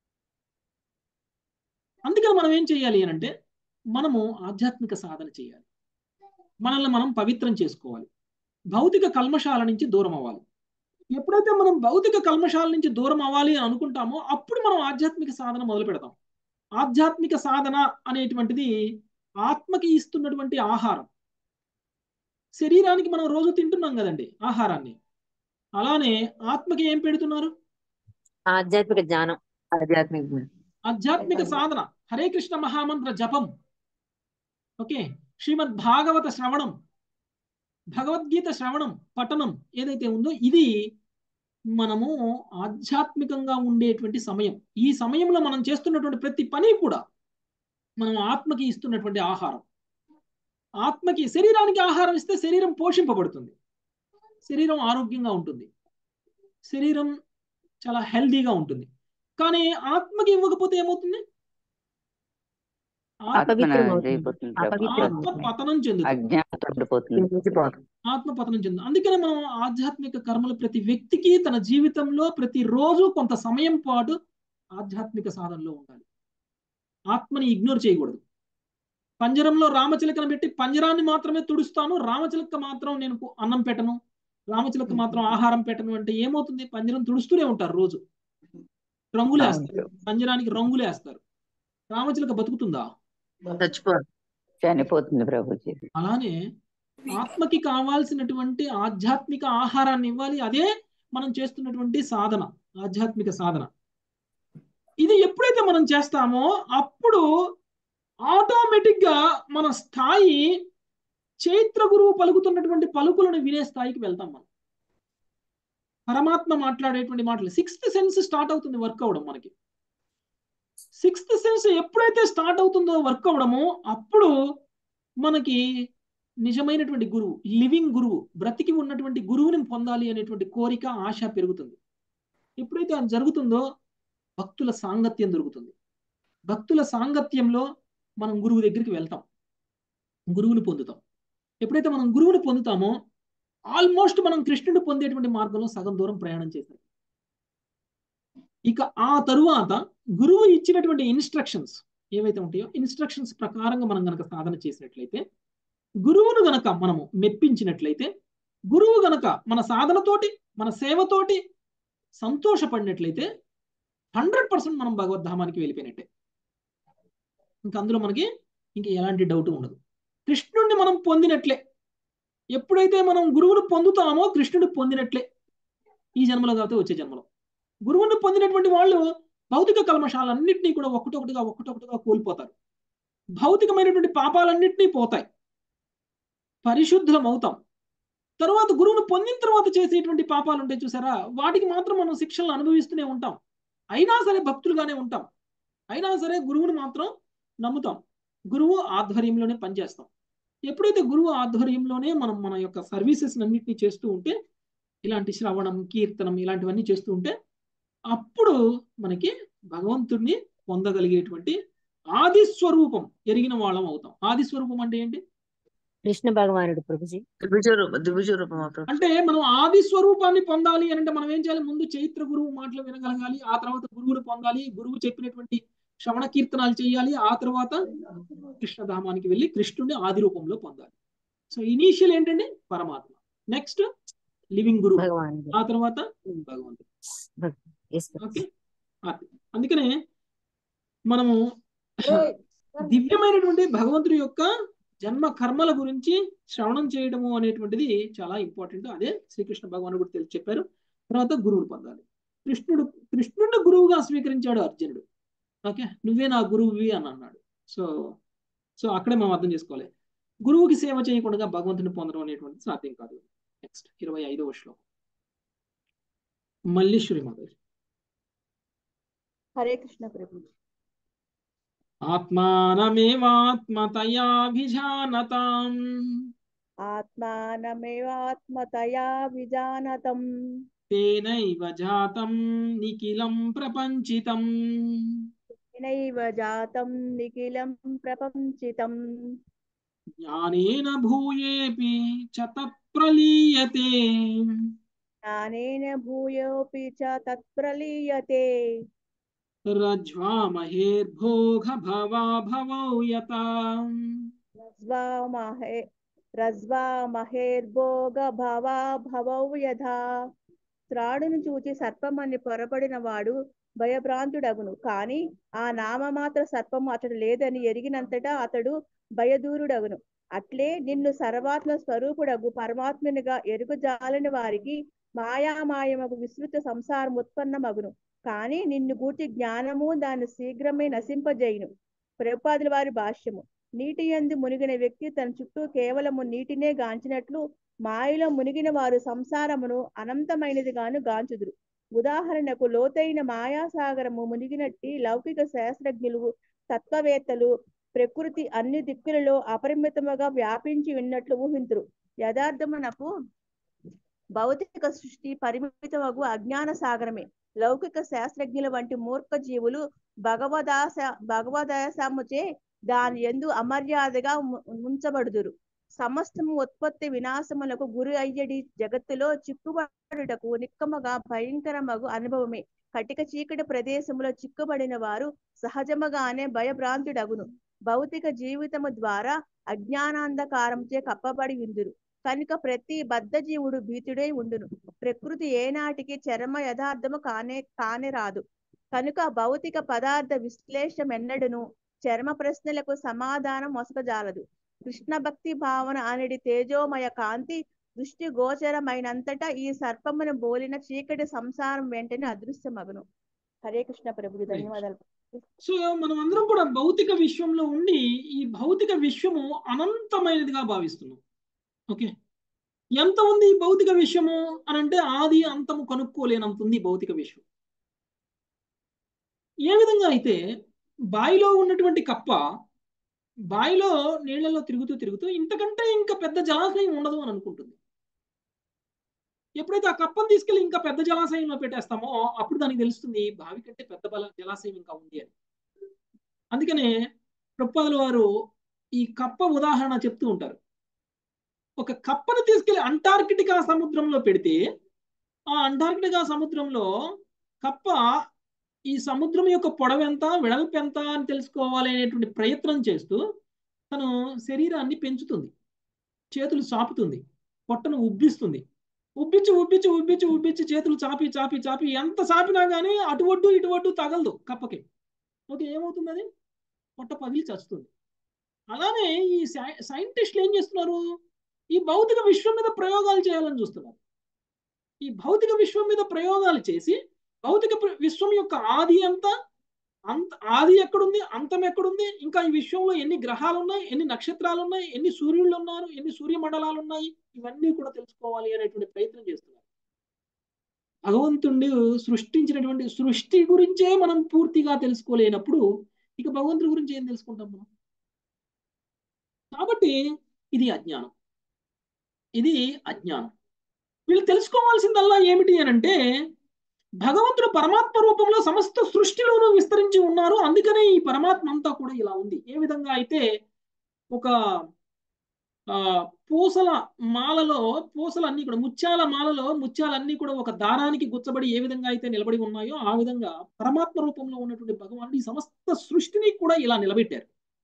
అందుకని మనం ఏం చేయాలి అని అంటే మనము ఆధ్యాత్మిక సాధన చేయాలి మనల్ని మనం పవిత్రం చేసుకోవాలి భౌతిక కల్మషాల నుంచి దూరం అవ్వాలి ఎప్పుడైతే మనం భౌతిక కల్మషాల నుంచి దూరం అవ్వాలి అని అనుకుంటామో అప్పుడు మనం ఆధ్యాత్మిక సాధన మొదలు పెడతాం ఆధ్యాత్మిక సాధన అనేటువంటిది ఆత్మకి ఇస్తున్నటువంటి ఆహారం శరీరానికి మనం రోజు తింటున్నాం కదండి ఆహారాన్ని అలానే ఆత్మకి ఏం పెడుతున్నారు ఆధ్యాత్మిక జ్ఞానం ఆధ్యాత్మిక జ్ఞానం ఆధ్యాత్మిక సాధన హరే కృష్ణ మహామంత్ర జపం ఓకే శ్రీమద్ భాగవత శ్రవణం భగవద్గీత శ్రవణం పఠనం ఏదైతే ఉందో ఇది మనము ఆధ్యాత్మికంగా ఉండేటువంటి సమయం ఈ సమయంలో మనం చేస్తున్నటువంటి ప్రతి పని కూడా మనం ఆత్మకి ఇస్తున్నటువంటి ఆహారం ఆత్మకి శరీరానికి ఆహారం ఇస్తే శరీరం పోషింపబడుతుంది శరీరం ఆరోగ్యంగా ఉంటుంది శరీరం చాలా హెల్దీగా ఉంటుంది కానీ ఆత్మకి ఇవ్వకపోతే ఏమవుతుంది ఆత్మ అపవిత్రం ఆత్మ అవుతుంది. అయిపోతుంది ప్రభు. అపవిత్రం ఆత్మ అవుతుంది. పతనం చెందుతుంది అజ్ఞానత ఉండిపోతుంది క్షీణించిపోతుంది. ఆత్మ పతనం చెందుతుంది అందుకనే మనం ఆధ్యాత్మిక కర్మలు ప్రతి వ్యక్తికి తన జీవితంలో ప్రతి రోజు కొంత సమయం పాటు ఆధ్యాత్మిక సాధనలో ఉండాలి ఆత్మని ఇగ్నోర్ చేయకూడదు పంజరంలో రామచిలకను పెట్టి పంజరాన్ని మాత్రమే తుడుస్తాను రామచిలక మాత్రం నేను కు- అన్నం పెట్టను రామచిలక మాత్రం ఆహారం పెట్టను అంటే ఏమవుతుంది పంజరం తుడుస్తూనే ఉంటారు రోజు రంగులు వేస్తారు పంజరానికి రంగులు వేస్తారు రామచిలక బతుకుతుందా చచ్చిపోదు చనిపోతుంది ప్రభుజీ అలానే ఆత్మకి కావాల్సినటువంటి ఆధ్యాత్మిక ఆహారాన్ని ఇవ్వాలి అదే మనం చేస్తున్నటువంటి సాధన ఆధ్యాత్మిక సాధన ఇది ఎప్పుడైతే మనం చేస్తామో అప్పుడు ఆటోమేటిక్ గా మన స్థాయి చైత్ర గురువు పలుకుతున్నటువంటి పలుకులను వినే స్థాయికి వెళ్తాం మనం పరమాత్మ మాట్లాడేటువంటి మాటలు సిక్స్త్ సెన్స్ స్టార్ట్ అవుతుంది వర్క్ అవడం మనకి సిక్స్త్ సెన్స్ ఎప్పుడైతే స్టార్ట్ అవుతుందో వర్క్ అవడమో అప్పుడు మనకి నిజమైనటువంటి గురువు లివింగ్ గురువు బ్రతికి ఉన్నటువంటి గురువుని పొందాలి అనేటువంటి కోరిక ఆశ పెరుగుతుంది ఎప్పుడైతే అది జరుగుతుందో భక్తుల సాంగత్యం దొరుకుతుంది భక్తుల సాంగత్యంలో మనం గురువు దగ్గరికి వెళ్తాం గురువుని పొందుతాం ఎప్పుడైతే మనం గురువుని పొందుతామో ఆల్మోస్ట్ మనం కృష్ణుడు పొందేటువంటి మార్గంలో సగం దూరం ప్రయాణం చేశాం ఇక ఆ తరువాత గురువు ఇచ్చినటువంటి ఇన్స్ట్రక్షన్స్ ఏవైతే ఉంటాయో ఇన్స్ట్రక్షన్స్ ప్రకారంగా మనం గనక సాధన చేసినట్లయితే గురువును గనక మనము మెప్పించినట్లయితే గురువు గనక మన సాధనతోటి మన సేవతోటి సంతోషపడినట్లయితే హండ్రెడ్ పర్సెంట్ మనం భగవద్ధామానికి వెళ్ళిపోయినట్టే ఇంకా అందులో మనకి ఇంకా ఎలాంటి డౌట్ ఉండదు కృష్ణుడిని మనం పొందినట్లే ఎప్పుడైతే మనం గురువును పొందుతామో కృష్ణుడు పొందినట్లే ఈ జన్మలో కాకపోతే వచ్చే జన్మలో గురువుని పొందినటువంటి వాళ్ళు భౌతిక కల్మషాలన్నింటినీ కూడా ఒక్కటొకటిగా ఒక్కటొకటిగా కోల్పోతారు భౌతికమైనటువంటి పాపాలన్నింటినీ పోతాయి పరిశుద్ధం అవుతాం తర్వాత గురువును పొందిన తర్వాత చేసేటువంటి పాపాలు ఉంటాయి చూసారా వాటికి మాత్రం మనం శిక్షలను అనుభవిస్తూనే ఉంటాం అయినా సరే భక్తులుగానే ఉంటాం అయినా సరే గురువుని మాత్రం నమ్ముతాం గురువు ఆధ్వర్యంలోనే పనిచేస్తాం ఎప్పుడైతే గురువు ఆధ్వర్యంలోనే మనం మన యొక్క సర్వీసెస్ అన్నింటినీ చేస్తూ ఉంటే ఇలాంటి శ్రవణం కీర్తనం ఇలాంటివన్నీ చేస్తూ ఉంటే అప్పుడు మనకి భగవంతుడిని పొందగలిగేటువంటి ఆది స్వరూపం ఎరిగిన వాళ్ళం అవుతాం ఆది స్వరూపం అంటే ఏంటి కృష్ణ భగవానుడు ప్రభుజీ ద్విభుజ రూప ద్విభుజ రూపమా ప్రభు అంటే మనం ఆది స్వరూపాన్ని పొందాలి అని అంటే మనం ఏం చేయాలి ముందు చైత్ర గురువు మాటలు వినగలగాలి ఆ తర్వాత గురువుని పొందాలి గురువు చెప్పినటువంటి శ్రవణ కీర్తనాలు చేయాలి ఆ తర్వాత కృష్ణధామానికి వెళ్ళి కృష్ణుడిని ఆది రూపంలో పొందాలి సో ఇనీషియల్ ఏంటంటే పరమాత్మ నెక్స్ట్ లివింగ్ గురువు భగవానుడు ఆ తర్వాత భగవంతుడు Yes, ప్రభుజీ. ఓకే అది. అందుకనే మనము దివ్యమైనటువంటి భగవంతుడి యొక్క జన్మ కర్మల గురించి శ్రవణం చేయడము అనేటువంటిది చాలా ఇంపార్టెంట్ అదే శ్రీకృష్ణ భగవానుడు కూడా తెలిసి చెప్పారు తర్వాత గురువుని పొందాలి కృష్ణుడు కృష్ణుడిని గురువుగా స్వీకరించాడు అర్జునుడు ఓకే నువ్వే నా గురువువి అని అన్నాడు సో సో అక్కడే మనం అర్థం చేసుకోవాలి గురువుకి సేవ చేయకుండా భగవంతుని పొందడం అనేటువంటిది సాధ్యం కాదు నెక్స్ట్ ఇరవై ఐదవ శ్లోకం మల్లీశ్వరి మాధవి హరే కృష్ణ ప్రభు ఆత్మానమేవాత్మతయాభిజానతాం ఆత్మానమేవాత్మతయా విజానతం తేనైవ జాతం నిఖిలం ప్రపంచితం నైవ జాతం నిఖిలం ప్రపంచితం జ్ఞానేన భూయేపి చ తత్ప్రలీయతే జ్ఞానేన భూయోపి చ తత్ప్రలీయతే రజ్వామహేర్భోగ భవా భవౌ యత రజ్వామహే రజ్వామహేర్భోగ భవా భవౌ యథా త్రాడును చూచి సర్పమని పొరపడిన వాడు భయభ్రాంతుడగును కాని ఆ నామమాత్ర సర్పము అతడు లేదని ఎరిగినంతటా అతడు భయదూరుడగును అట్లే నిన్ను సర్వాత్మ స్వరూపుడగు పరమాత్మునిగా ఎరుగుజాలని వారికి మాయామాయమగు విస్తృత సంసారం ఉత్పన్నమగును కానీ నిన్ను గూర్చి జ్ఞానము దాన్ని శీఘ్రమే నశింపజేయును ప్రభుపాదుల వారి భాష్యము నీటి యందు మునిగిన వ్యక్తి తన చుట్టూ కేవలము నీటినే గాంచినట్లు మాయలో మునిగిన వారు సంసారమును అనంతమైనదిగాను గాంచుదురు ఉదాహరణకు లోతైన మాయాసాగరము మునిగినట్టి లౌకిక శాస్త్రజ్ఞులు తత్వవేత్తలు ప్రకృతి అన్ని దిక్కులలో అపరిమితముగా వ్యాపించి ఉన్నట్లు ఊహింతురు యథార్థమునకు భౌతిక సృష్టి పరిమితమగు అజ్ఞాన సాగరమే లౌకిక శాస్త్రజ్ఞుల వంటి మూర్ఖ జీవులు భగవదాస భగవదాసముచే దాని ఎందు అమర్యాదగా ము- ఉంచబడుదురు సమస్తము ఉత్పత్తి వినాశములకు గురి అయ్యడి జగత్తులో చిక్కుబడుటకు నిక్కముగా భయంకరమగు అనుభవమే కటిక చీకటి ప్రదేశములో చిక్కుబడిన వారు సహజముగానే భయభ్రాంతుడగును భౌతిక జీవితము ద్వారా అజ్ఞానాంధకారంచే కప్పబడి ఉందురు కనుక ప్రతి బద్ధ జీవుడు భీతుడై ఉండును ప్రకృతి ఏనాటికి చరమ యథార్థము కానే కానే రాదు కనుక భౌతిక పదార్థ విశ్లేషం ఎన్నడును చర్మ ప్రశ్నలకు సమాధానం మొసకజాలదు కృష్ణ భక్తి భావన అనేది తేజోమయ కాంతి దృష్టి గోచరమైనంతటా ఈ సర్పమును బోలిన చీకటి సంసారం వెంటనే అదృశ్యమగును హరే కృష్ణ ప్రభు ధన్యవాదాలు సో మనం అందరం కూడా భౌతిక విశ్వంలో ఉండి ఈ భౌతిక విశ్వము అనంతమైనదిగా భావిస్తున్నాం ఓకే ఎంత ఉంది ఈ భౌతిక విశ్వము అని అంటే ఆది అంతము కనుక్కోలేనంత ఉంది ఈ భౌతిక విశ్వం ఏ విధంగా అయితే బావిలో ఉన్నటువంటి కప్ప బావిలో నీళ్లలో తిరుగుతూ తిరుగుతూ ఇంతకంటే ఇంకా పెద్ద జలాశయం ఉండదు అని అనుకుంటుంది ఎప్పుడైతే ఆ కప్పను తీసుకెళ్లి ఇంకా పెద్ద జలాశయంలో పెట్టేస్తామో అప్పుడు దానికి తెలుస్తుంది బావి కంటే పెద్ద బల జలాశయం ఇంకా ఉంది అని అందుకనే ప్రొప్పాదుల వారు ఈ కప్ప ఉదాహరణ చెప్తూ ఉంటారు ఒక కప్పను తీసుకెళ్లి అంటార్కిటికా సముద్రంలో పెడితే ఆ అంటార్కిటికా సముద్రంలో కప్ప ఈ సముద్రం యొక్క పొడవు ఎంత వెడల్పు ఎంత అని తెలుసుకోవాలి అనేటువంటి ప్రయత్నం చేస్తూ తను శరీరాన్ని పెంచుతుంది చేతులు చాపుతుంది పొట్టను ఉబ్బిస్తుంది ఉబ్బించి ఉబ్బించి ఉబ్బించి ఉబ్బించి చేతులు చాపి చాపి చాపి ఎంత చాపినా కానీ అటు ఒడ్డు ఇటు ఒడ్డు తగలదు కప్పకి ఓకే ఏమవుతుంది అది పొట్ట పగిలి చస్తుంది అలానే ఈ సై- సైంటిస్టులు ఏం చేస్తున్నారు ఈ భౌతిక విశ్వం మీద ప్రయోగాలు చేయాలని చూస్తున్నారు ఈ భౌతిక విశ్వం మీద ప్రయోగాలు చేసి భౌతిక ప్ర- విశ్వం యొక్క ఆది ఎంత అంత ఆది ఎక్కడుంది అంతం ఎక్కడుంది ఇంకా ఈ విశ్వంలో ఎన్ని గ్రహాలు ఉన్నాయి ఎన్ని నక్షత్రాలు ఉన్నాయి ఎన్ని సూర్యుళ్ళు ఉన్నారు ఎన్ని సూర్యమండలాలు ఉన్నాయి ఇవన్నీ కూడా తెలుసుకోవాలి అనేటువంటి ప్రయత్నం చేస్తున్నారు భగవంతుడు సృష్టించినటువంటి సృష్టి గురించే మనం పూర్తిగా తెలుసుకోలేనప్పుడు ఇక భగవంతుడి గురించి ఏం తెలుసుకుంటాం మనం కాబట్టి ఇది అజ్ఞానం ఇది అజ్ఞానం వీళ్ళు తెలుసుకోవాల్సిందల్లా ఏమిటి అని అంటే భగవంతుడు పరమాత్మ రూపంలో సమస్త సృష్టిలోనూ విస్తరించి ఉన్నారు అందుకనే ఈ పరమాత్మ అంతా కూడా ఇలా ఉంది ఏ విధంగా అయితే ఒక ఆ పూసల మాలలో పూసలన్నీ కూడా ముత్యాల మాలలో ముత్యాలన్నీ కూడా ఒక దారానికి గుచ్చబడి ఏ విధంగా అయితే నిలబడి ఉన్నాయో ఆ విధంగా పరమాత్మ రూపంలో ఉన్నటువంటి భగవానుడు ఈ సమస్త సృష్టిని కూడా ఇలా నిలబెట్టారు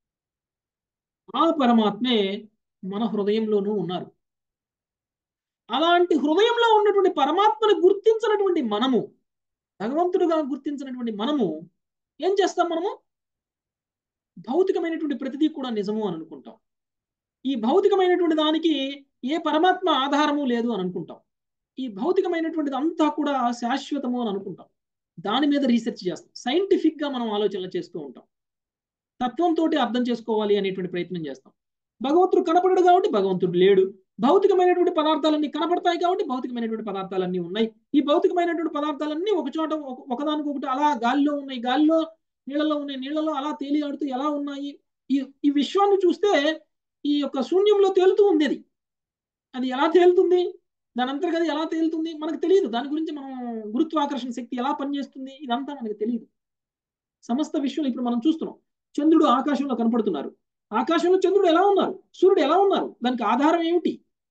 ఆ పరమాత్మే మన హృదయంలోనూ ఉన్నారు అలాంటి హృదయంలో ఉన్నటువంటి పరమాత్మను గుర్తించినటువంటి మనము భగవంతుడుగా గుర్తించినటువంటి మనము ఏం చేస్తాం మనము భౌతికమైనటువంటి ప్రతిదీ కూడా నిజము అని అనుకుంటాం ఈ భౌతికమైనటువంటి దానికి ఏ పరమాత్మ ఆధారము లేదు అని అనుకుంటాం ఈ భౌతికమైనటువంటిది అంతా కూడా శాశ్వతము అని అనుకుంటాం దాని మీద రీసెర్చ్ చేస్తాం సైంటిఫిక్ గా మనం ఆలోచనలు చేస్తూ ఉంటాం తత్వంతో అర్థం చేసుకోవాలి అనేటువంటి ప్రయత్నం చేస్తాం భగవంతుడు కనపడడు కాబట్టి భగవంతుడు లేడు భౌతికమైనటువంటి పదార్థాలన్నీ కనపడతాయి కాబట్టి భౌతికమైనటువంటి పదార్థాలన్నీ ఉన్నాయి ఈ భౌతికమైనటువంటి పదార్థాలన్నీ ఒక చోట ఒకదానికొకటి అలా గాలిలో ఉన్నాయి గాలిలో నీళ్ళలో ఉన్నాయి నీళ్ళలో అలా తేలియాడుతూ ఎలా ఉన్నాయి ఈ ఈ విశ్వాన్ని చూస్తే ఈ యొక్క శూన్యంలో తేలుతూ ఉంది అది అది ఎలా తేలుతుంది దాని అంతర్గత ఎలా తేలుతుంది మనకు తెలియదు దాని గురించి మనం గురుత్వాకర్షణ శక్తి ఎలా పనిచేస్తుంది ఇదంతా మనకు తెలియదు సమస్త విశ్వం ఇప్పుడు మనం చూస్తున్నాం చంద్రుడు ఆకాశంలో కనపడుతున్నారు ఆకాశంలో చంద్రుడు ఎలా ఉన్నారు సూర్యుడు ఎలా ఉన్నారు దానికి ఆధారం ఏమిటి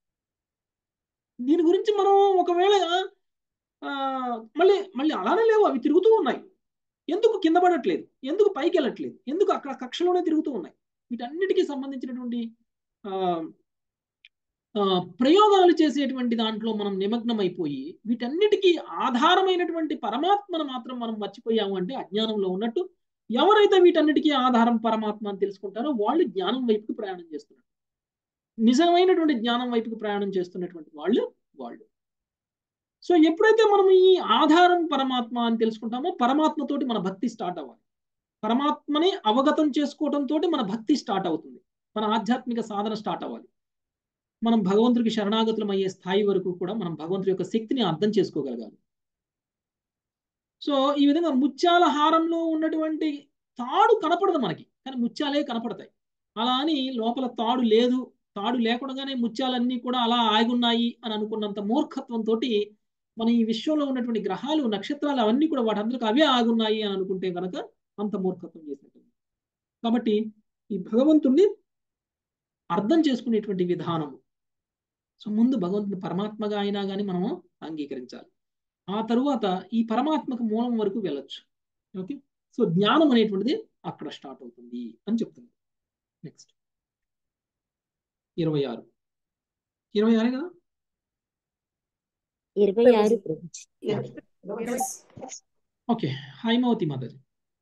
దీని గురించి మనం ఒకవేళ మళ్ళీ మళ్ళీ అలానే లేవు అవి తిరుగుతూ ఉన్నాయి ఎందుకు కింద పడట్లేదు ఎందుకు పైకి వెళ్ళట్లేదు ఎందుకు అక్కడ కక్షలోనే తిరుగుతూ ఉన్నాయి వీటన్నిటికీ సంబంధించినటువంటి ప్రయోగాలు చేసేటువంటి దాంట్లో మనం నిమగ్నం అయిపోయి వీటన్నిటికీ ఆధారమైనటువంటి పరమాత్మను మాత్రం మనం మర్చిపోయాము అంటే అజ్ఞానంలో ఉన్నట్టు ఎవరైతే వీటన్నిటికీ ఆధారం పరమాత్మ అని తెలుసుకుంటారో వాళ్ళు జ్ఞానం వైపుకి ప్రయాణం చేస్తున్నారు నిజమైనటువంటి జ్ఞానం వైపుకి ప్రయాణం చేస్తున్నటువంటి వాళ్ళు వాళ్ళు సో ఎప్పుడైతే మనం ఈ ఆధారం పరమాత్మ అని తెలుసుకుంటామో పరమాత్మతోటి మన భక్తి స్టార్ట్ అవ్వాలి పరమాత్మని అవగతం చేసుకోవడంతో మన భక్తి స్టార్ట్ అవుతుంది మన ఆధ్యాత్మిక సాధన స్టార్ట్ అవ్వాలి మనం భగవంతుడికి శరణాగతులం అయ్యే స్థాయి వరకు కూడా మనం భగవంతుడి యొక్క శక్తిని అర్థం చేసుకోగలగాలి సో ఈ విధంగా ముత్యాల హారంలో ఉన్నటువంటి తాడు కనపడదు మనకి కానీ ముత్యాలే కనపడతాయి అలా అని లోపల తాడు లేదు తాడు లేకుండానే ముత్యాలన్నీ కూడా అలా ఆగున్నాయి అని అనుకున్నంత మూర్ఖత్వంతో మన ఈ విశ్వంలో ఉన్నటువంటి గ్రహాలు నక్షత్రాలు అవన్నీ కూడా వాటందరికి అవే ఆగున్నాయి అని అనుకుంటే కనుక అంత మూర్ఖత్వం చేసినట్టు కాబట్టి ఈ భగవంతుణ్ణి అర్థం చేసుకునేటువంటి విధానము సో ముందు భగవంతుని పరమాత్మగా అయినా కానీ మనము అంగీకరించాలి ఆ తరువాత ఈ పరమాత్మకు మూలం వరకు వెళ్ళొచ్చు ఓకే సో జ్ఞానం అనేటువంటిది అక్కడ స్టార్ట్ అవుతుంది అని చెప్తుంది నెక్స్ట్ ఇరవై ఆరు ఇరవై ఆరే కదా ఇరవై ఆరు ప్రభుజీ ఓకే హైమవతి మాతాజీ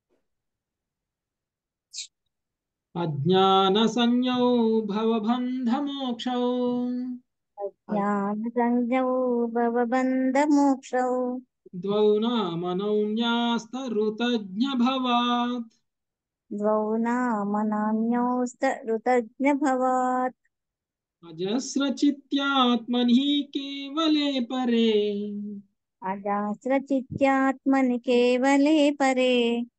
అజ్ఞాన సంజ్ఞౌ భవబంధమోక్షౌ జ్ఞాన సంజ్ఞౌ భవబంధమోక్షౌ ద్వౌ నామనౌన్యాస్తరుతజ్ఞ భవాత్ ద్వౌ నామనాన్యోస్త ఋతజ్ఞ భవాత్ అజస్రచిత్యాత్మని కేవలే పరే అజాస్ర చిత్యాత్మని కేవలే పరే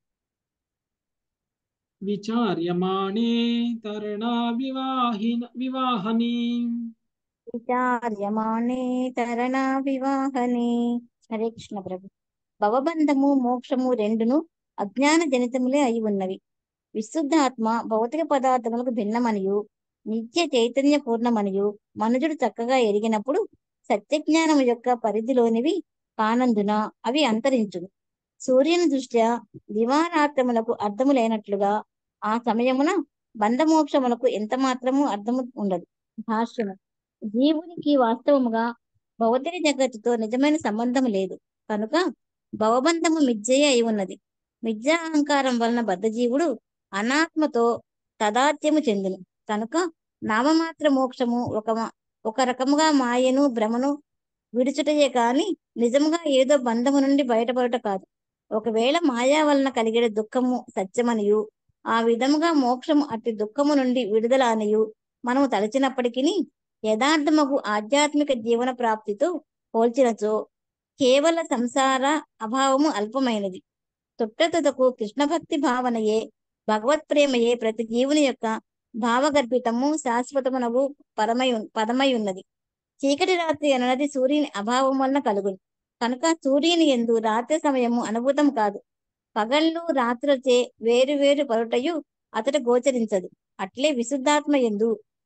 విచార్యమాణే తరణా వివాహిన వివాహని విచార్యమాణే తరణ వివాహనే హరే కృష్ణ ప్రభు భవబంధము మోక్షము రెండును అజ్ఞాన జనితములే అయి ఉన్నవి విశుద్ధాత్మ భౌతిక పదార్థములకు భిన్నమనియు నిత్య చైతన్య పూర్ణమనియు మనుజుడు చక్కగా ఎరిగినప్పుడు సత్యజ్ఞానము యొక్క పరిధిలోనివి కానందున అవి అంతరించును సూర్యుని దృష్ట్యా దివారాత్రములకు అర్థము లేనట్లుగా ఆ సమయమున బంధమోక్షములకు ఎంత మాత్రము అర్థము ఉండదు భాష్యము జీవునికి వాస్తవముగా భౌతిక జగత్తుతో నిజమైన సంబంధం లేదు కనుక భవబంధము మిథ్యయే అయి ఉన్నది మిథ్యా అహంకారం వలన బద్ధజీవుడు అనాత్మతో తదాత్యము చెందును కనుక నామమాత్ర మోక్షము ఒక ఒక రకముగా మాయను భ్రమను విడుచుటయే కాని నిజముగా ఏదో బంధము నుండి బయటపడుట కాదు ఒకవేళ మాయా వలన కలిగే దుఃఖము సత్యమనియు ఆ విధముగా మోక్షము అట్టి దుఃఖము నుండి విడుదల అనియు మనము తలచినప్పటికీ యథార్థమగు ఆధ్యాత్మిక జీవన ప్రాప్తితో పోల్చినచో కేవల సంసార అభావము అల్పమైనది తొట్టతుదకు కృష్ణ భక్తి భావనయే భగవత్ ప్రేమయే ప్రతి జీవుని యొక్క భావగర్భితము శాశ్వతమునగు పరమై పదమై ఉన్నది చీకటి రాత్రి అనునది సూర్యుని అభావం వలన కలుగును కనుక సూర్యుని ఎందు రాత్రి సమయము అనుభూతం కాదు పగళ్ళు రాత్రులచే వేరు వేరు పరుటయు అతడు గోచరించదు అట్లే విశుద్ధాత్మ ఎందు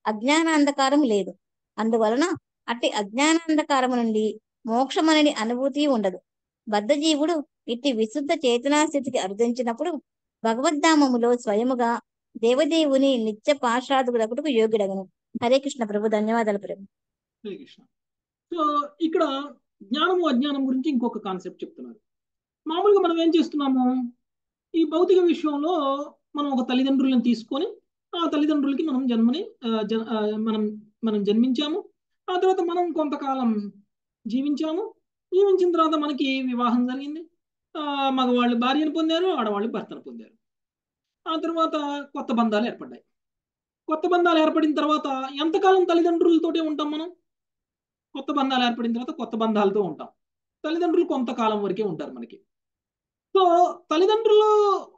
అజ్ఞానాంధకారం లేదు అందువలన అట్టి అజ్ఞానాంధకారము నుండి మోక్షమనని అనుభూతి ఉండదు బద్ధజీవుడు ఇట్టి విశుద్ధ చేతనా స్థితికి అర్థించినప్పుడు భగవద్ధామములో స్వయముగా దేవదేవుని నిత్య పాశ్రాదుగుడకుటకు యోగ్యుడగను హరే కృష్ణ ప్రభు ధన్యవాదాలు ప్రభు హరే కృష్ణ సో ఇక్కడ జ్ఞానము అజ్ఞానం గురించి ఇంకొక కాన్సెప్ట్ చెప్తున్నారు మామూలుగా మనం ఏం చేస్తున్నాము ఈ భౌతిక విషయంలో మనం ఒక తల్లిదండ్రులను తీసుకొని ఆ తల్లిదండ్రులకి మనం జన్మని ఆ, జ- ఆ, మనం మనం జన్మించాము ఆ తర్వాత మనం కొంతకాలం జీవించాము జీవించిన తర్వాత మనకి వివాహం జరిగింది ఆ, మగవాళ్ళు భార్యను పొందారు ఆడవాళ్ళు భర్తను పొందారు ఆ తర్వాత కొత్త బంధాలు ఏర్పడ్డాయి కొత్త బంధాలు ఏర్పడిన తర్వాత ఎంతకాలం తల్లిదండ్రులతోటే ఉంటాం మనం కొత్త బంధాలు ఏర్పడిన తర్వాత కొత్త బంధాలతో ఉంటాం తల్లిదండ్రులు కొంతకాలం వరకే ఉంటారు మనకి సో తల్లిదండ్రులు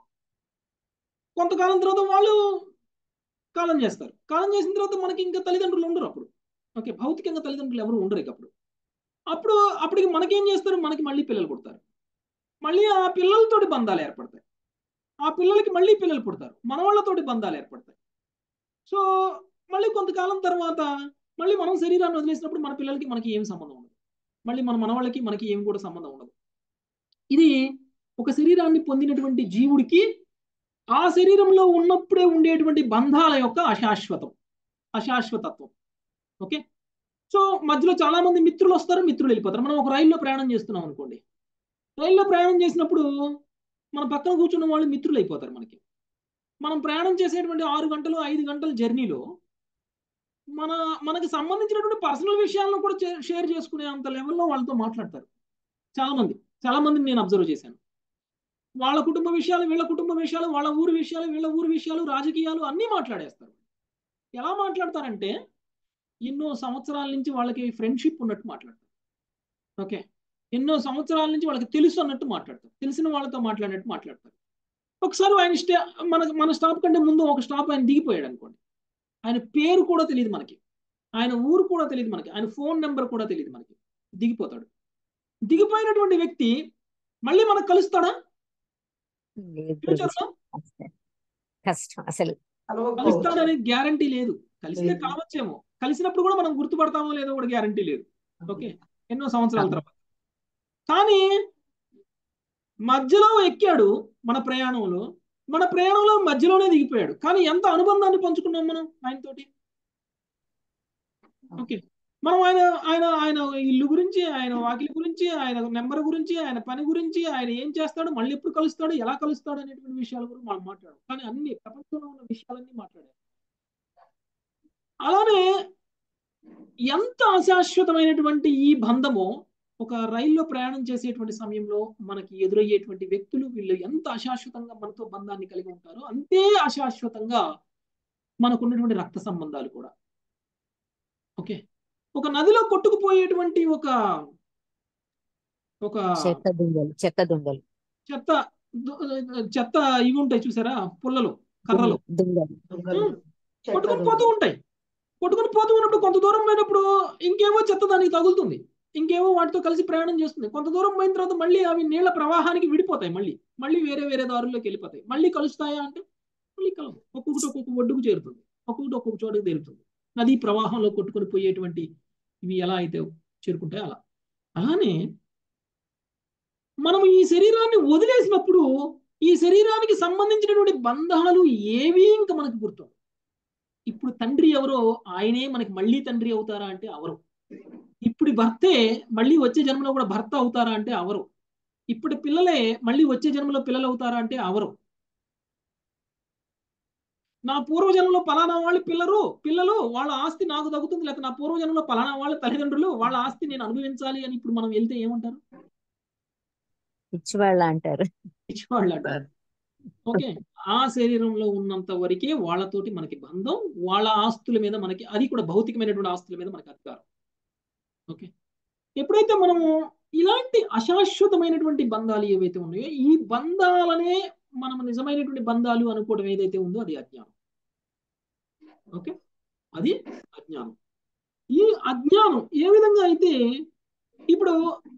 కొంతకాలం తర్వాత వాళ్ళు కాలం చేస్తారు కాలం చేసిన తర్వాత మనకి ఇంకా తల్లిదండ్రులు ఉండరు అప్పుడు ఓకే భౌతికంగా తల్లిదండ్రులు ఎవరు ఉండరు ఇక అప్పుడు అప్పుడు అప్పటికి మనకేం చేస్తారు మనకి మళ్ళీ పిల్లలు పుడతారు మళ్ళీ ఆ పిల్లలతోటి బంధాలు ఏర్పడతాయి ఆ పిల్లలకి మళ్ళీ పిల్లలు పుడతారు మన వాళ్ళతోటి బంధాలు ఏర్పడతాయి సో మళ్ళీ కొంతకాలం తర్వాత మళ్ళీ మనం శరీరాన్ని వదిలేసినప్పుడు మన పిల్లలకి మనకి ఏం సంబంధం ఉండదు మళ్ళీ మన మనవాళ్ళకి మనకి ఏం కూడా సంబంధం ఉండదు ఇది ఒక శరీరాన్ని పొందినటువంటి జీవుడికి ఆ శరీరంలో ఉన్నప్పుడే ఉండేటువంటి బంధాల యొక్క అశాశ్వతం అశాశ్వతత్వం ఓకే సో మధ్యలో చాలా మంది మిత్రులు వస్తారు మిత్రులు వెళ్ళిపోతారు మనం ఒక రైల్లో ప్రయాణం చేస్తున్నాం అనుకోండి రైల్లో ప్రయాణం చేసినప్పుడు మన పక్కన కూర్చున్న వాళ్ళు మిత్రులు అయిపోతారు మనకి మనం ప్రయాణం చేసేటువంటి ఆరు గంటలు ఐదు గంటల జర్నీలో మన మనకి సంబంధించినటువంటి పర్సనల్ విషయాలను కూడా చే- షేర్ చేసుకునే అంత లెవెల్లో వాళ్ళతో మాట్లాడతారు చాలా మంది చాలా మందిని నేను అబ్జర్వ్ చేశాను వాళ్ళ కుటుంబ విషయాలు వీళ్ళ కుటుంబ విషయాలు వాళ్ళ ఊరి విషయాలు వీళ్ళ ఊరి విషయాలు రాజకీయాలు అన్నీ మాట్లాడేస్తారు ఎలా మాట్లాడతారంటే ఎన్నో సంవత్సరాల నుంచి వాళ్ళకి ఫ్రెండ్షిప్ ఉన్నట్టు మాట్లాడతారు ఓకే ఎన్నో సంవత్సరాల నుంచి వాళ్ళకి తెలుసు అన్నట్టు మాట్లాడతారు తెలిసిన వాళ్ళతో మాట్లాడినట్టు మాట్లాడతారు ఒకసారి ఆయన స్టే మన మన స్టాప్ కంటే ముందు ఒక స్టాప్ ఆయన దిగిపోయాడు అనుకోండి ఆయన పేరు కూడా తెలియదు మనకి ఆయన ఊరు కూడా తెలియదు మనకి ఆయన ఫోన్ నెంబర్ కూడా తెలియదు మనకి దిగిపోతాడు దిగిపోయినటువంటి వ్యక్తి మళ్ళీ మనకు కలుస్తాడా లేదు ఫ్యూచర్ ప్రభుజీ లో అసలు కష్టం అసలు కలవకపోవచ్చు కలుస్తాడనే గ్యారంటీ లేదు కలిస్తే లేదు. కావచ్చేమో కలిసినప్పుడు కూడా మనం గుర్తుపడతామో లేదో కూడా గ్యారంటీ లేదు ఓకే ఎన్నో సంవత్సరాల అవును. తర్వాత కానీ మధ్యలో ఎక్కాడు మన ప్రయాణంలో మన ప్రయాణంలో మధ్యలోనే దిగిపోయాడు కానీ ఎంత అనుబంధాన్ని పంచుకున్నాం మనం ఆయనతోటి ఓకే మనం ఆయన ఆయన ఆయన ఇల్లు గురించి ఆయన వాకిలి గురించి ఆయన నెంబర్ గురించి ఆయన పని గురించి ఆయన ఏం చేస్తాడు మళ్ళీ ఎప్పుడు కలుస్తాడు ఎలా కలుస్తాడు అనేటువంటి విషయాల గురించి మనం మాట్లాడాం కానీ అన్ని ప్రపంచంలో ఉన్న విషయాలన్నీ మాట్లాడాం అలానే ఎంత అశాశ్వతమైనటువంటి ఈ బంధమో ఒక రైల్లో ప్రయాణం చేసేటువంటి సమయంలో మనకి ఎదురయ్యేటువంటి వ్యక్తులు వీళ్ళు ఎంత అశాశ్వతంగా మనతో బంధాన్ని కలిగి ఉంటారో అంతే అశాశ్వతంగా మనకున్నటువంటి రక్త సంబంధాలు కూడా ఓకే ఒక నదిలో కొట్టుకుపోయేటువంటి ఒక ఒక చెక్క దుంగలు చెక్క దుంగలు చెత్త దు- చెత్త ఇవి ఉంటాయి చూసారా పుల్లలు కర్రలు దుంగలు దొంగలు ఉమ్, చెత్త కొట్టుకుని దొంగలు. పోతూ ఉంటాయి కొట్టుకుని పోతూ ఉన్నప్పుడు కొంత దూరం పోయినప్పుడు ఇంకేమో చెత్త దానికి తగులుతుంది ఇంకేమో వాటితో కలిసి ప్రయాణం చేస్తుంది కొంత దూరం పోయిన తర్వాత మళ్ళీ అవి నీళ్ల ప్రవాహానికి విడిపోతాయి మళ్ళీ మళ్ళీ వేరే వేరే దారుల్లోకి వెళ్ళిపోతాయి మళ్ళీ కలుస్తాయా అంటే మళ్ళీ కలవు ఒక్కొక్కటి ఒక్కొక్క ఒడ్డుకు చేరుతుంది ఒక్కొక్కటి ఒక్కొక్క చోటుకు చేరుతుంది నదీ ప్రవాహంలో కొట్టుకొని పోయేటువంటి ఇవి ఎలా అయితే చేరుకుంటాయో అలా అలానే మనం ఈ శరీరాన్ని వదిలేసినప్పుడు ఈ శరీరానికి సంబంధించినటువంటి బంధాలు ఏవి ఇంకా మనకు గుర్తు ఇప్పుడు తండ్రి ఎవరో ఆయనే మనకి మళ్ళీ తండ్రి అవుతారా అంటే అవరు ఇప్పుడు భర్తే మళ్ళీ వచ్చే జన్మలో కూడా భర్త అవుతారా అంటే అవరు ఇప్పుడు పిల్లలే మళ్ళీ వచ్చే జన్మలో పిల్లలు అవుతారా అంటే అవరు నా పూర్వజన్మలో పలానా వాళ్ళు పిల్లరు పిల్లలు వాళ్ళ ఆస్తి నాకు తగ్గుతుంది లేకపోతే నా పూర్వజన్మలో పలానా వాళ్ళ తల్లిదండ్రులు వాళ్ళ ఆస్తి నేను అనుభవించాలి అని ఇప్పుడు మనం వెళ్తే ఏమంటారు పిచ్చివాళ్ళ అంటారు పిచ్చివాళ్ళు అంటారు ఓకే ఆ శరీరంలో ఉన్నంత వరకే వాళ్ళతోటి మనకి బంధం వాళ్ళ ఆస్తుల మీద మనకి అది కూడా భౌతికమైనటువంటి ఆస్తుల మీద మనకి అధికారం ఓకే ఎప్పుడైతే మనము ఇలాంటి అశాశ్వతమైనటువంటి బంధాలు ఏవైతే ఉన్నాయో ఈ బంధాలనే మనం నిజమైనటువంటి బంధాలు అనుకోవడం ఏదైతే ఉందో అది అజ్ఞానం ఓకే అది అజ్ఞానం ఈ అజ్ఞానం ఏ విధంగా అయితే ఇప్పుడు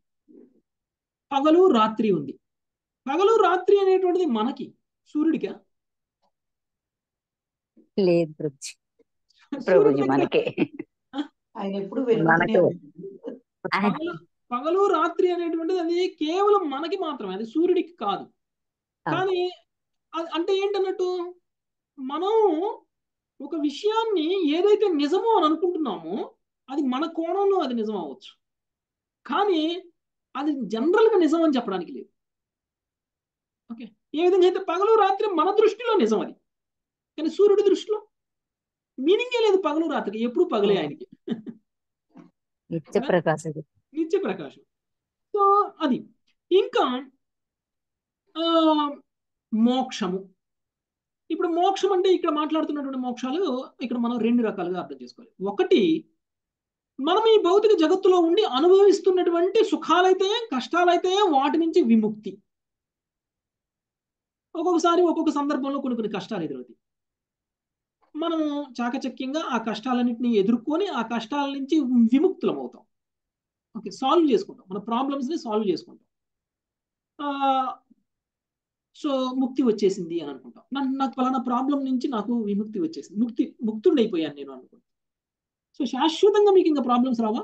పగలు రాత్రి ఉంది పగలు రాత్రి అనేటువంటిది మనకి సూర్యుడికా లేదు ప్రభుజీ సూర్యుడి ప్రభుజీ దగ్గర మనకే ఆయన ఎప్పుడు వెలుగుతూనే మనకే. ఉంటాడు. పగలు పగలు రాత్రి అనేటువంటిది అది కేవలం మనకి మాత్రమే అది సూర్యుడికి కాదు ఆ. కానీ అది- అంటే ఏంటన్నట్టు మనం ఒక విషయాన్ని ఏదైతే నిజమో అని అనుకుంటున్నామో అది మన కోణంలో అది నిజం అవ్వచ్చు కానీ అది జనరల్ గా నిజం అని చెప్పడానికి లేదు ఓకే ఏ విధంగా అయితే పగలు రాత్రి మన దృష్టిలో నిజం అది కానీ సూర్యుడి దృష్టిలో మీనింగే లేదు పగలు రాత్రికి ఎప్పుడు పగలే ఆయనకి నిత్య ప్రకాశుడు నిత్య ప్రకాశం సో అది ఇంకా ఆ, మోక్షము ఇప్పుడు మోక్షం అంటే ఇక్కడ మాట్లాడుతున్నటువంటి మోక్షాలు ఇక్కడ మనం రెండు రకాలుగా అర్థం చేసుకోవాలి ఒకటి మనం ఈ భౌతిక జగత్తులో ఉండి అనుభవిస్తున్నటువంటి సుఖాలైతే కష్టాలైతే వాటి నుంచి విముక్తి ఒక్కొక్కసారి ఒక్కొక్క సందర్భంలో కొన్ని కొన్ని కష్టాలు ఎదురవుతాయి మనము చాకచక్యంగా ఆ కష్టాలన్నింటినీ ఎదుర్కొని ఆ కష్టాల నుంచి విముక్తులం అవుతాం ఓకే సాల్వ్ చేసుకుంటాం మన ప్రాబ్లమ్స్ని సాల్వ్ చేసుకుంటాం ఆ, సో ముక్తి వచ్చేసింది అని అనుకుంటాం నాకు నాకు పలానా ప్రాబ్లం నుంచి నాకు విముక్తి వచ్చేసింది ముక్తి ముక్తుడిని అయిపోయాను నేను అనుకుంటాను సో శాశ్వతంగా మీకు ఇంకా ప్రాబ్లమ్స్ రావా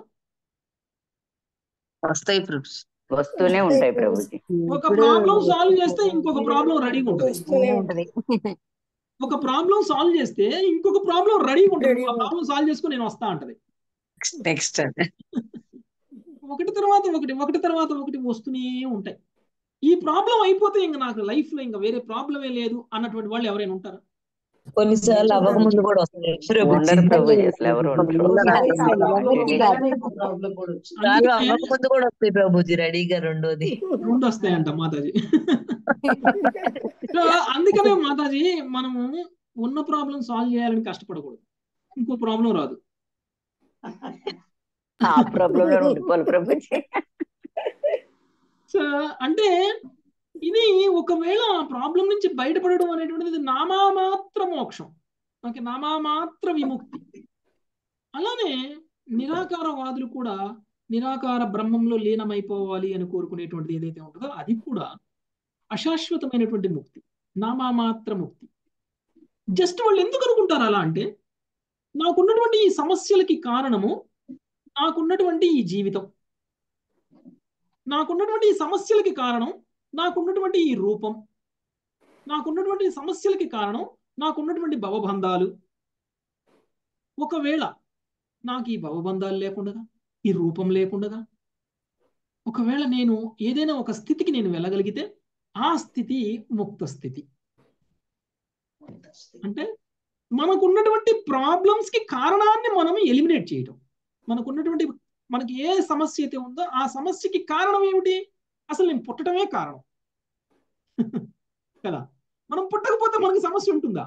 వస్తాయి ప్రభు వస్తూనే ఉంటాయి ప్రభుజీ ఒక ప్రాబ్లం సాల్వ్ చేస్తే ఇంకొక ప్రాబ్లం రెడీగా ఉంటుంది వస్తూనే ఉంటది ఒక ప్రాబ్లం సాల్వ్ చేస్తే ఇంకొక ప్రాబ్లం రెడీగా ఉంటుంది ఆ ప్రాబ్లం సాల్వ్ చేసుకుని నేను వస్తా అంటది నెక్స్ట్ ఒకటి తర్వాత ఒకటి ఒకటి తర్వాత ఒకటి వస్తూనే ఉంటాయి ఈ ప్రాబ్లం అయిపోతే ఇంకా నాకు లైఫ్ లో ఇంకా వేరే ప్రాబ్లమే లేదు అన్నటువంటి వాళ్ళు ఎవరైనా ఉంటారా కొన్నిసార్లు అవ్వక ముందు కూడా వస్తాయి ఉండరు ప్రభుజీ అసలు ఎవరు ఉండరు ఎవరికి కాదు. ప్రాబ్లం కూడా వచ్చింది చాలు అందుకే అవ్వక ముందు కూడా వస్తాయి ప్రభుజీ రెడీగా రెండోది రెండు వస్తాయంట మాతాజీ సో అందుకనే మాతాజీ మనము ఉన్న ప్రాబ్లం సాల్వ్ చేయాలని కష్టపడకూడదు ఇంకో ప్రాబ్లం రాదు ఆ ప్రాబ్లం లో ఉండిపోవాలి ప్రభుజీ సో అంటే ఇది ఒకవేళ ఆ ప్రాబ్లం నుంచి బయటపడడం అనేటువంటిది నామామాత్ర మోక్షం ఓకే నామామాత్ర విముక్తి అలానే నిరాకారవాదులు కూడా నిరాకార బ్రహ్మంలో లీనమైపోవాలి అని కోరుకునేటువంటిది ఏదైతే ఉంటుందో అది కూడా అశాశ్వతమైనటువంటి ముక్తి నామామాత్ర ముక్తి జస్ట్ వాళ్ళు ఎందుకు అనుకుంటారు అలా అంటే నాకున్నటువంటి ఈ సమస్యలకి కారణము నాకున్నటువంటి ఈ జీవితం నాకున్నటువంటి ఈ సమస్యలకి కారణం నాకున్నటువంటి ఈ రూపం నాకున్నటువంటి ఈ సమస్యలకి కారణం నాకున్నటువంటి భవబంధాలు ఒకవేళ నాకు ఈ భవబంధాలు లేకుండా ఈ రూపం లేకుండా ఒకవేళ నేను ఏదైనా ఒక స్థితికి నేను వెళ్ళగలిగితే ఆ స్థితి ముక్త స్థితి అంటే మనకున్నటువంటి ప్రాబ్లమ్స్ కి కారణాన్ని మనం ఎలిమినేట్ చేయటం మనకున్నటువంటి మనకి ఏ సమస్య అయితే ఉందో ఆ సమస్యకి కారణం ఏమిటి అసలు నేను పుట్టడమే కారణం కదా మనం పుట్టకపోతే మనకి సమస్య ఉంటుందా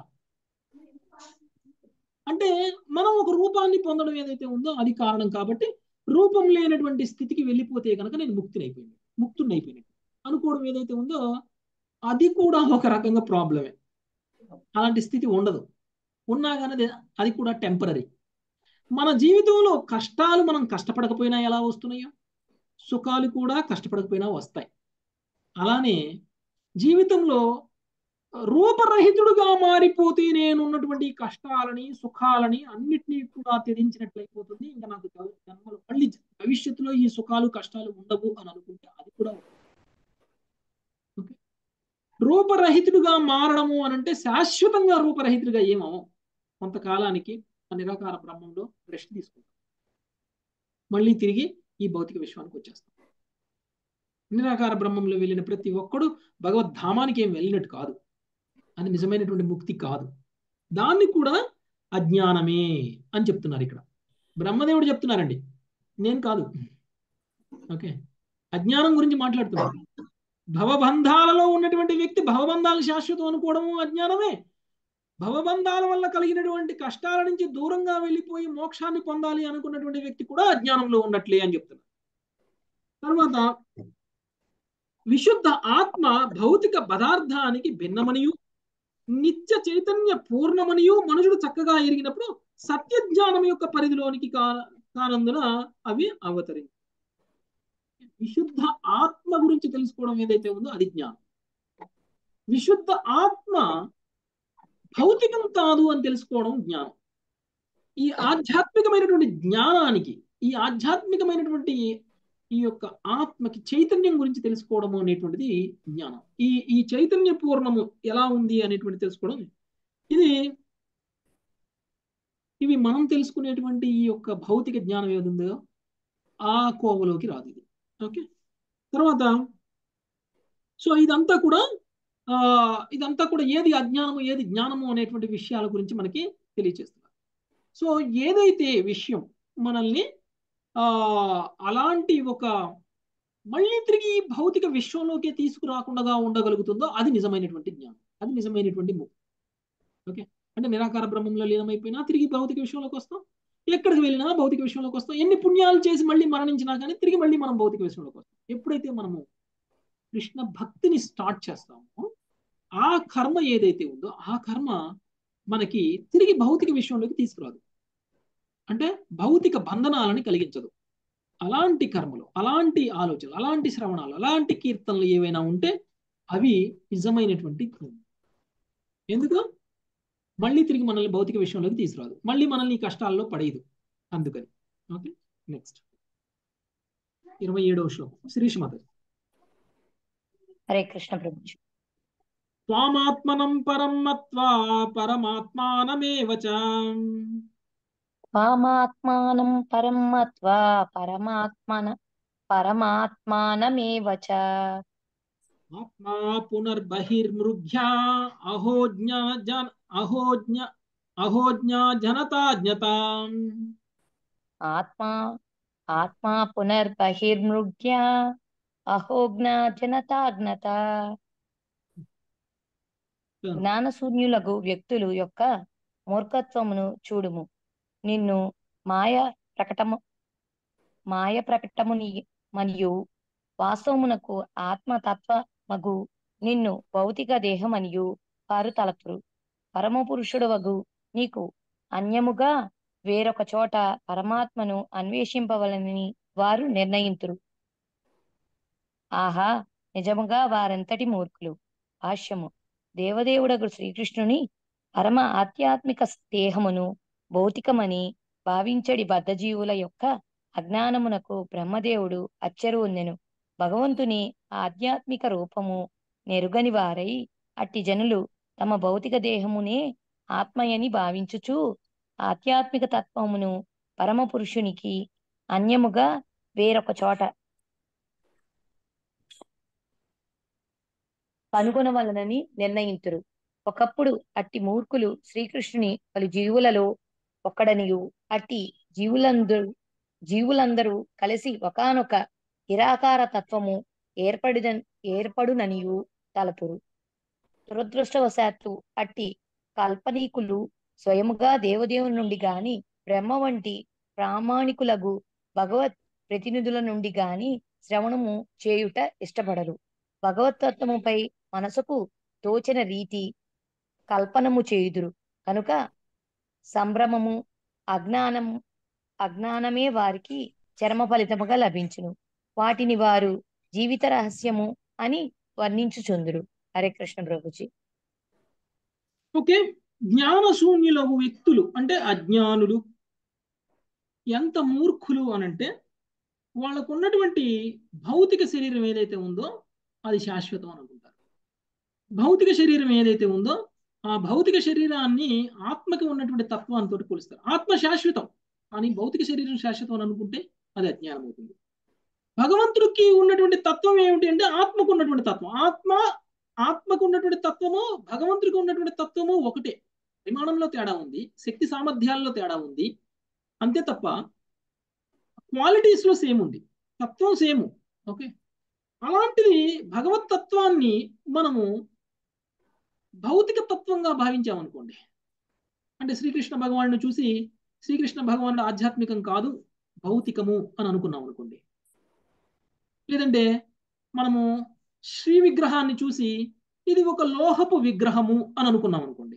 అంటే మనం ఒక రూపాన్ని పొందడం ఏదైతే ఉందో అది కారణం కాబట్టి రూపం లేనటువంటి స్థితికి వెళ్ళిపోతే కనుక నేను ముక్తిని అయిపోయింది ముక్తుడిని అయిపోయినట్టు అనుకోవడం ఏదైతే ఉందో అది కూడా ఒక రకంగా ప్రాబ్లమే అలాంటి స్థితి ఉండదు ఉన్నా కానీ అది- అది కూడా టెంపరీ మన జీవితంలో కష్టాలు మనం కష్టపడకపోయినా ఎలా వస్తున్నాయో సుఖాలు కూడా కష్టపడకపోయినా వస్తాయి అలానే జీవితంలో రూపరహితుడుగా మారిపోతే నేను ఉన్నటువంటి ఈ కష్టాలని సుఖాలని అన్నిటినీ కూడా త్యజించినట్లయిపోతుంది ఇంకా నాకు జ- జన్మలు మళ్ళీ భవిష్యత్తులో ఈ సుఖాలు కష్టాలు ఉండవు అని అనుకుంటే అది కూడా ఓకే రూపరహితుడుగా మారడము అని అంటే శాశ్వతంగా రూపరహితుడిగా ఏమో కొంతకాలానికి ఆ నిరాకార బ్రహ్మంలో రెస్ట్ తీసుకుంటాం మళ్ళీ తిరిగి ఈ భౌతిక విశ్వానికి వచ్చేస్తాం నిరాకార బ్రహ్మంలో వెళ్ళిన ప్రతి ఒక్కడు భగవద్ధామానికి ఏం వెళ్ళినట్టు కాదు అది నిజమైనటువంటి ముక్తి కాదు దాన్ని కూడా అజ్ఞానమే అని చెప్తున్నారు ఇక్కడ బ్రహ్మదేవుడు చెప్తున్నారండి నేను కాదు ఓకే అజ్ఞానం గురించి మాట్లాడుతున్నారు భవబంధాలలో ఉన్నటువంటి వ్యక్తి భవబంధాలు శాశ్వతం అనుకోవడము అజ్ఞానమే భవబంధాల వల్ల కలిగినటువంటి కష్టాల నుంచి దూరంగా వెళ్ళిపోయి మోక్షాన్ని పొందాలి అనుకున్నటువంటి వ్యక్తి కూడా అజ్ఞానంలో ఉన్నట్లే అని చెప్తున్నారు తర్వాత విశుద్ధ ఆత్మ భౌతిక పదార్థానికి భిన్నమనియు నిత్య చైతన్య పూర్ణమనియు మనుషుడు చక్కగా ఎరిగినప్పుడు సత్య జ్ఞానం యొక్క పరిధిలోనికి కా కానందున అవి అవతరించి విశుద్ధ ఆత్మ గురించి తెలుసుకోవడం ఏదైతే ఉందో అది జ్ఞానం విశుద్ధ ఆత్మ భౌతికం కాదు అని తెలుసుకోవడం జ్ఞానం ఈ ఆధ్యాత్మికమైనటువంటి జ్ఞానానికి ఈ ఆధ్యాత్మికమైనటువంటి ఈ యొక్క ఆత్మకి చైతన్యం గురించి తెలుసుకోవడము అనేటువంటిది జ్ఞానం ఈ ఈ చైతన్య పూర్ణము ఎలా ఉంది అనేటువంటి తెలుసుకోవడం ఇది ఇవి మనం తెలుసుకునేటువంటి ఈ యొక్క భౌతిక జ్ఞానం ఏది ఉందో ఆ కోవలోకి రాదు ఇది ఓకే తర్వాత సో ఇదంతా కూడా ఆ ఇదంతా కూడా ఏది అజ్ఞానము ఏది జ్ఞానము అనేటువంటి విషయాల గురించి మనకి తెలియచేస్తున్నారు సో ఏదైతే విషయం మనల్ని ఆ అలాంటి ఒక మళ్ళీ తిరిగి ఈ భౌతిక విశ్వంలోకి తీసుకురాకుండా ఉండగలుగుతుందో అది నిజమైనటువంటి జ్ఞానం అది నిజమైనటువంటి ముక్తి ఓకే అంటే నిరాకార బ్రహ్మంలో లీనమైపోయినా తిరిగి భౌతిక విషయంలోకి వస్తాం ఎక్కడికి వెళ్ళినా భౌతిక విషయంలోకి వస్తాం ఎన్ని పుణ్యాలు చేసి మళ్ళీ మరణించినా కానీ తిరిగి మళ్ళీ మనం భౌతిక విషయంలోకి వస్తాం ఎప్పుడైతే మనము కృష్ణ భక్తిని స్టార్ట్ చేస్తామో ఆ కర్మ ఏదైతే ఉందో ఆ కర్మ మనకి తిరిగి భౌతిక విషయంలోకి తీసుకురాదు అంటే భౌతిక బంధనాలని కలిగించదు అలాంటి కర్మలు అలాంటి ఆలోచనలు అలాంటి శ్రవణాలు అలాంటి కీర్తనలు ఏవైనా ఉంటే అవి నిజమైనటువంటి ఎందుకు మళ్ళీ తిరిగి మనల్ని భౌతిక విషయంలోకి తీసుకురాదు మళ్ళీ మనల్ని ఈ కష్టాల్లో పడేయదు అందుకని ఓకే నెక్స్ట్ ఇరవై ఏడవ శ్లోకం శిరీష్ మాత హరే కృష్ణ ప్రభుజీ త్వామాత్మనం పరం మత్వా పరమాత్మానమేవ చ మామాత్మానం పరం మత్వా పరమాత్మన పరమాత్మానమేవ చ ఆత్మా పునర్బహిర్మృగ్యా అహోజ్ఞ జన అహోజ్ఞ అహోజ్ఞ జనతాజ్ఞత ఆత్మా ఆత్మా పునర్బహిర్మృగ్య అహోజ్ఞ జనతాజ్ఞత జ్ఞానశూన్యులకు వ్యక్తులు యొక్క మూర్ఖత్వమును చూడుము నిన్ను మాయ ప్రకటము మాయ ప్రకటముని మరియు వాస్తవమునకు ఆత్మతత్వ మగు నిన్ను భౌతిక దేహమనియు వారు తలతురు పరమపురుషుడు వగు నీకు అన్యముగా వేరొక చోట పరమాత్మను అన్వేషింపవలనని వారు నిర్ణయింతురు ఆహా నిజముగా వారంతటి మూర్ఖులు భాష్యము దేవదేవుడగు శ్రీకృష్ణుని పరమ ఆధ్యాత్మిక దేహమును భౌతికమని భావించడి బద్ధజీవుల యొక్క అజ్ఞానమునకు బ్రహ్మదేవుడు అచ్చరువెన్నెను భగవంతుని ఆధ్యాత్మిక రూపము నెరుగని వారై అట్టి జనులు తమ భౌతిక దేహమునే ఆత్మయని భావించుచు ఆధ్యాత్మిక తత్వమును పరమ పురుషునికి అన్యముగా వేరొక చోట కనుగొనవలనని నిర్ణయింతురు ఒకప్పుడు అట్టి మూర్ఖులు శ్రీకృష్ణుని పలు జీవులలో ఒక్కడనియు అట్టి జీవులందరూ జీవులందరూ కలిసి ఒకానొక నిరాకార తత్వము ఏర్పడిద ఏర్పడుననియు తలపురు దురదృష్టవశాత్తు అట్టి కాల్పనీకులు స్వయముగా దేవదేవుని నుండి గాని బ్రహ్మ వంటి ప్రామాణికులగు భగవత్ ప్రతినిధుల నుండి గాని శ్రవణము చేయుట ఇష్టపడరు భగవతత్వముపై మనసుకు తోచిన రీతి కల్పనము చేయుదురు కనుక సంభ్రమము అజ్ఞానము అజ్ఞానమే వారికి చర్మ ఫలితముగా లభించును వాటిని వారు జీవిత రహస్యము అని వర్ణించుచుందురు హరే కృష్ణ ప్రభుజీ ఓకే జ్ఞానశూన్యులగు వ్యక్తులు అంటే అజ్ఞానులు ఎంత మూర్ఖులు అనంటే వాళ్ళకు ఉన్నటువంటి భౌతిక శరీరం ఏదైతే ఉందో అది శాశ్వతం అని అనుకుంటారు భౌతిక శరీరం ఏదైతే ఉందో ఆ భౌతిక శరీరాన్ని ఆత్మకి ఉన్నటువంటి తత్వాంతో పోలుస్తారు ఆత్మ శాశ్వతం కానీ భౌతిక శరీరం శాశ్వతం అని అనుకుంటే అది అజ్ఞానం అవుతుంది భగవంతుడికి ఉన్నటువంటి తత్వం ఏమిటి అంటే ఆత్మకు ఉన్నటువంటి తత్వం ఆత్మ ఆత్మకు ఉన్నటువంటి తత్వము భగవంతుడికి ఉన్నటువంటి తత్వము ఒకటే పరిమాణంలో తేడా ఉంది శక్తి సామర్థ్యాల్లో తేడా ఉంది అంతే తప్ప క్వాలిటీస్ లో సేమ్ ఉంది తత్వం సేమ్ ఓకే అలాంటిది భగవత్ తత్వాన్ని మనము భౌతిక తత్వంగా భావించామనుకోండి అంటే శ్రీకృష్ణ భగవాను చూసి శ్రీకృష్ణ భగవానుడు ఆధ్యాత్మికం కాదు భౌతికము అని అనుకున్నాం అనుకోండి లేదంటే మనము శ్రీ విగ్రహాన్ని చూసి ఇది ఒక లోహపు విగ్రహము అని అనుకున్నాం అనుకోండి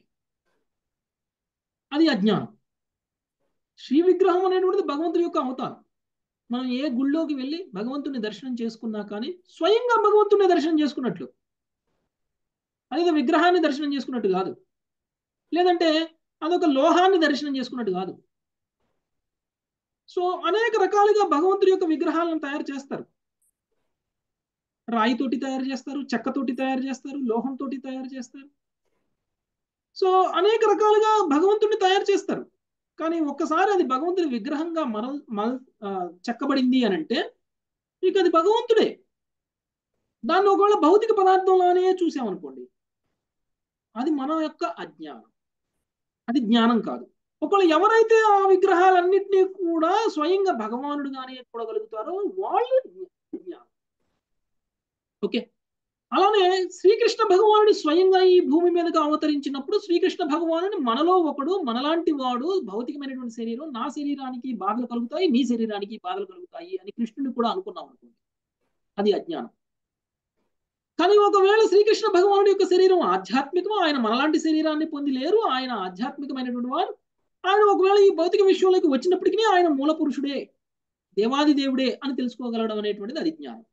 అది అజ్ఞానం శ్రీ విగ్రహం అనేటువంటిది భగవంతుడి యొక్క అవతారం మనం ఏ గుళ్ళోకి వెళ్ళి భగవంతుని దర్శనం చేసుకున్నా కానీ స్వయంగా భగవంతుని దర్శనం చేసుకున్నట్లు అదేదో విగ్రహాన్ని దర్శనం చేసుకున్నట్టు కాదు లేదంటే అదొక లోహాన్ని దర్శనం చేసుకున్నట్టు కాదు సో అనేక రకాలుగా భగవంతుడి యొక్క విగ్రహాలను తయారు చేస్తారు రాయితోటి తయారు చేస్తారు చెక్కతోటి తయారు చేస్తారు లోహంతోటి తయారు చేస్తారు సో అనేక రకాలుగా భగవంతుడిని తయారు చేస్తారు కానీ ఒక్కసారి అది భగవంతుడి విగ్రహంగా మరల్ మల్ ఆ, చెక్కబడింది అని అంటే ఇక అది భగవంతుడే దాన్ని ఒకవేళ భౌతిక పదార్థంలానే చూసామనుకోండి అది మన యొక్క అజ్ఞానం అది జ్ఞానం కాదు ఒకవేళ ఎవరైతే ఆ విగ్రహాలన్నింటినీ కూడా స్వయంగా భగవానుడుగానే చూడగలుగుతారో వాళ్ళు జ్ఞానం ఓకే అలానే శ్రీకృష్ణ భగవానుడు స్వయంగా ఈ భూమి మీదగా అవతరించినప్పుడు శ్రీకృష్ణ భగవానుని మనలో ఒకడు మనలాంటి వాడు భౌతికమైనటువంటి శరీరం నా శరీరానికి బాధలు కలుగుతాయి నీ శరీరానికి బాధలు కలుగుతాయి అని కృష్ణుని కూడా అనుకున్నాం అనుకోండి అది అజ్ఞానం కానీ ఒకవేళ శ్రీకృష్ణ భగవానుడి యొక్క శరీరం ఆధ్యాత్మికం ఆయన మనలాంటి శరీరాన్ని పొంది లేరు ఆయన ఆధ్యాత్మికమైనటువంటి వాడు ఆయన ఒకవేళ ఈ భౌతిక విషయంలోకి వచ్చినప్పటికీ ఆయన మూల పురుషుడే దేవాది దేవుడే అని తెలుసుకోగలడం అనేటువంటిది అది జ్ఞానం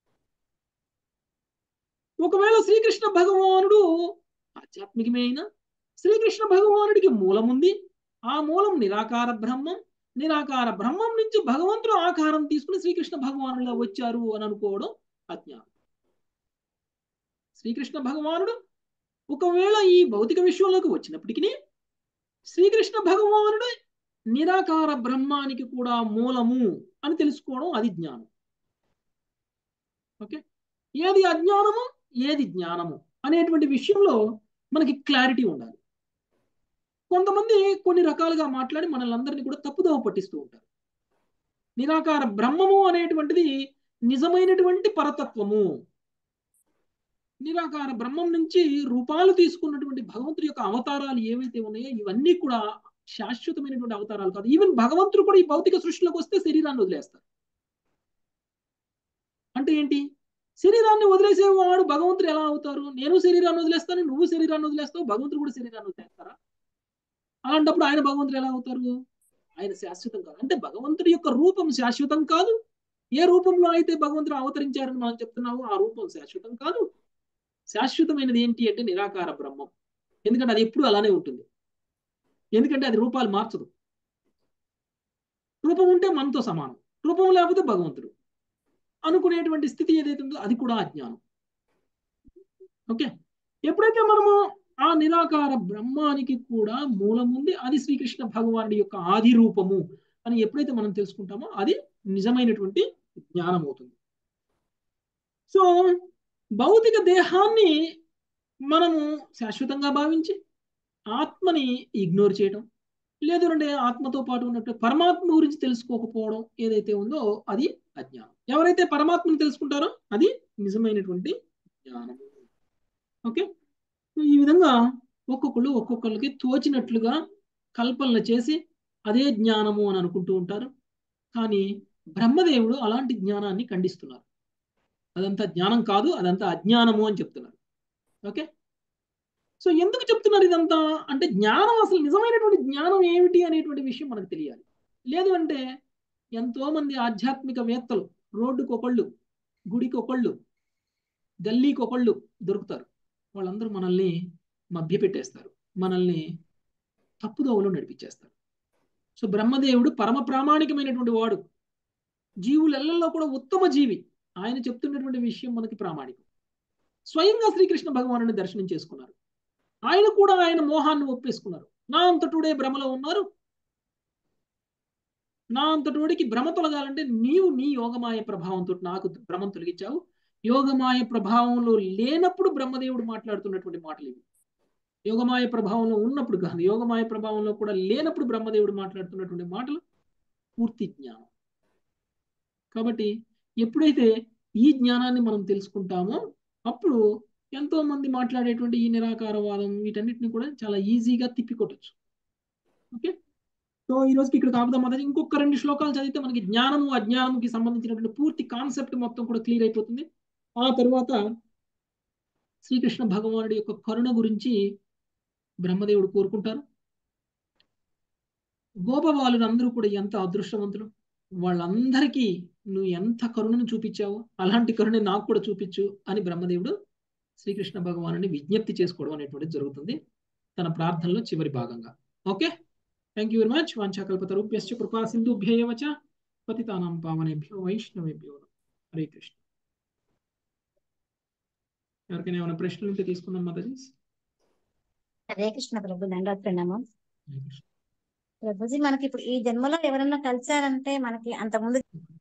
ఒకవేళ శ్రీకృష్ణ భగవానుడు ఆధ్యాత్మికమే అయినా శ్రీకృష్ణ భగవానుడికి మూలం ఉంది ఆ మూలం నిరాకార బ్రహ్మం నిరాకార బ్రహ్మం నుంచి భగవంతుడు ఆకారం తీసుకుని శ్రీకృష్ణ భగవానుడిగా వచ్చారు అని అనుకోవడం అజ్ఞానం శ్రీకృష్ణ భగవానుడు ఒకవేళ ఈ భౌతిక విశ్వంలోకి వచ్చినప్పటికీ శ్రీకృష్ణ భగవానుడు నిరాకార బ్రహ్మానికి కూడా మూలము అని తెలుసుకోవడం అది జ్ఞానం ఓకే ఏది అజ్ఞానము ఏది జ్ఞానము అనేటువంటి విషయంలో మనకి క్లారిటీ ఉండాలి కొంతమంది కొన్ని రకాలుగా మాట్లాడి మనల్ని అందరినీ కూడా తప్పుదోవ పట్టిస్తూ ఉంటారు నిరాకార బ్రహ్మము అనేటువంటిది నిజమైనటువంటి పరతత్వము నిరాకార బ్రహ్మం నుంచి రూపాలు తీసుకున్నటువంటి భగవంతుడి యొక్క అవతారాలు ఏవైతే ఉన్నాయో ఇవన్నీ కూడా శాశ్వతమైనటువంటి అవతారాలు కాదు ఈవెన్ భగవంతుడు కూడా ఈ భౌతిక సృష్టిలోకి వస్తే శరీరాన్ని వదిలేస్తారు అంటే ఏంటి శరీరాన్ని వదిలేసేవాడు భగవంతుడు ఎలా అవుతారు నేను శరీరాన్ని వదిలేస్తాను నువ్వు శరీరాన్ని వదిలేస్తావు భగవంతుడు కూడా శరీరాన్ని వదిలేస్తారా అలాంటప్పుడు ఆయన భగవంతుడు ఎలా అవుతారు ఆయన శాశ్వతం కాదు అంటే భగవంతుడి యొక్క రూపం శాశ్వతం కాదు ఏ రూపంలో అయితే భగవంతుడు అవతరించారని మనం చెప్తున్నామో ఆ రూపం శాశ్వతం కాదు శాశ్వతమైనది ఏంటి అంటే నిరాకార బ్రహ్మం ఎందుకంటే అది ఎప్పుడు అలానే ఉంటుంది ఎందుకంటే అది రూపాలు మార్చదు రూపం ఉంటే మనతో సమానం రూపం లేకపోతే భగవంతుడు అనుకునేటువంటి స్థితి ఏదైతే ఉందో అది కూడా అజ్ఞానం ఓకే ఎప్పుడైతే మనము ఆ నిరాకార బ్రహ్మానికి కూడా మూలం ఉంది అది శ్రీకృష్ణ భగవానుడి యొక్క ఆది రూపము అని ఎప్పుడైతే మనం తెలుసుకుంటామో అది నిజమైనటువంటి జ్ఞానం అవుతుంది సో భౌతిక దేహాన్ని మనము శాశ్వతంగా భావించి ఆత్మని ఇగ్నోర్ చేయడం లేదు అంటే ఆత్మతో పాటు ఉన్నట్టు పరమాత్మ గురించి తెలుసుకోకపోవడం ఏదైతే ఉందో అది అజ్ఞానం ఎవరైతే పరమాత్మను తెలుసుకుంటారో అది నిజమైనటువంటి జ్ఞానం ఓకే ఈ విధంగా ఒక్కొక్కళ్ళు ఒక్కొక్కరికి తోచినట్లుగా కల్పనలు చేసి అదే జ్ఞానము అని అనుకుంటూ ఉంటారు కానీ బ్రహ్మదేవుడు అలాంటి జ్ఞానాన్ని ఖండిస్తున్నారు అదంతా జ్ఞానం కాదు అదంతా అజ్ఞానము అని చెప్తున్నారు ఓకే సో ఎందుకు చెప్తున్నారు ఇదంతా అంటే జ్ఞానం అసలు నిజమైనటువంటి జ్ఞానం ఏమిటి అనేటువంటి విషయం మనకు తెలియాలి లేదు అంటే ఎంతో మంది ఆధ్యాత్మిక వేత్తలు రోడ్డుకు ఒకళ్ళు గుడికి ఒకళ్ళు గల్లీకి ఒకళ్ళు దొరుకుతారు వాళ్ళందరూ మనల్ని మభ్యపెట్టేస్తారు మనల్ని తప్పుదోవలో నడిపించేస్తారు సో బ్రహ్మదేవుడు పరమ ప్రామాణికమైనటువంటి వాడు జీవులెల్లలో కూడా ఉత్తమ జీవి ఆయన చెప్తున్నటువంటి విషయం మనకి ప్రామాణికం స్వయంగా శ్రీకృష్ణ భగవాను దర్శనం చేసుకున్నారు ఆయన కూడా ఆయన మోహాన్ని ఒప్పేసుకున్నారు నా అంతటుడే భ్రమలో ఉన్నారు నా అంతటోడికి భ్రమ తొలగాలంటే నీవు నీ యోగమాయ ప్రభావంతో నాకు భ్రమం తొలగించావు యోగమాయ ప్రభావంలో లేనప్పుడు బ్రహ్మదేవుడు మాట్లాడుతున్నటువంటి మాటలు ఇవి యోగమాయ ప్రభావంలో ఉన్నప్పుడు కాదు యోగమాయ ప్రభావంలో కూడా లేనప్పుడు బ్రహ్మదేవుడు మాట్లాడుతున్నటువంటి మాటలు పూర్తి జ్ఞానం కాబట్టి ఎప్పుడైతే ఈ జ్ఞానాన్ని మనం తెలుసుకుంటామో అప్పుడు ఎంతో మంది మాట్లాడేటువంటి ఈ నిరాకారవాదం వీటన్నిటిని కూడా చాలా ఈజీగా తిప్పికొట్టచ్చు ఓకే సో ఈ రోజుకి ఇక్కడ కాపుదాం మాతాజీ ఇంకొక రెండు శ్లోకాలు చదివితే మనకి జ్ఞానము అజ్ఞానముకి సంబంధించినటువంటి పూర్తి కాన్సెప్ట్ మొత్తం కూడా క్లియర్ అయిపోతుంది ఆ తర్వాత శ్రీకృష్ణ భగవానుడి యొక్క కరుణ గురించి బ్రహ్మదేవుడు కోరుకుంటారు గోపవాలుడు అందరూ కూడా ఎంత అదృష్టవంతులు వాళ్ళందరికీ నువ్వు ఎంత కరుణను చూపించావు అలాంటి కరుణ నాకు కూడా చూపించు అని బ్రహ్మదేవుడు శ్రీకృష్ణ భగవాను విజ్ఞప్తి చేసుకోవడం అనేటువంటిది జరుగుతుంది తన ప్రార్థనలో చివరి భాగంగా okay thank you very much వాంఛాకల్పతరుభ్యశ్చ కృపా సింధుభ్య ఏవ చ పతితానాం పావనేభ్యో వైష్ణవేభ్యో నమః. హరే కృష్ణ ఎవరికైనా ఏమైనా ప్రశ్నలు ఉంటే తీసుకుందాం మాతాజీ హరే కృష్ణ ప్రభు దండ ప్రణామం హరే కృష్ణ ప్రభుజీ మనకి ఇప్పుడు ఈ జన్మలో ఎవరన్నా కలిసారంటే మనకి అంతకుముందు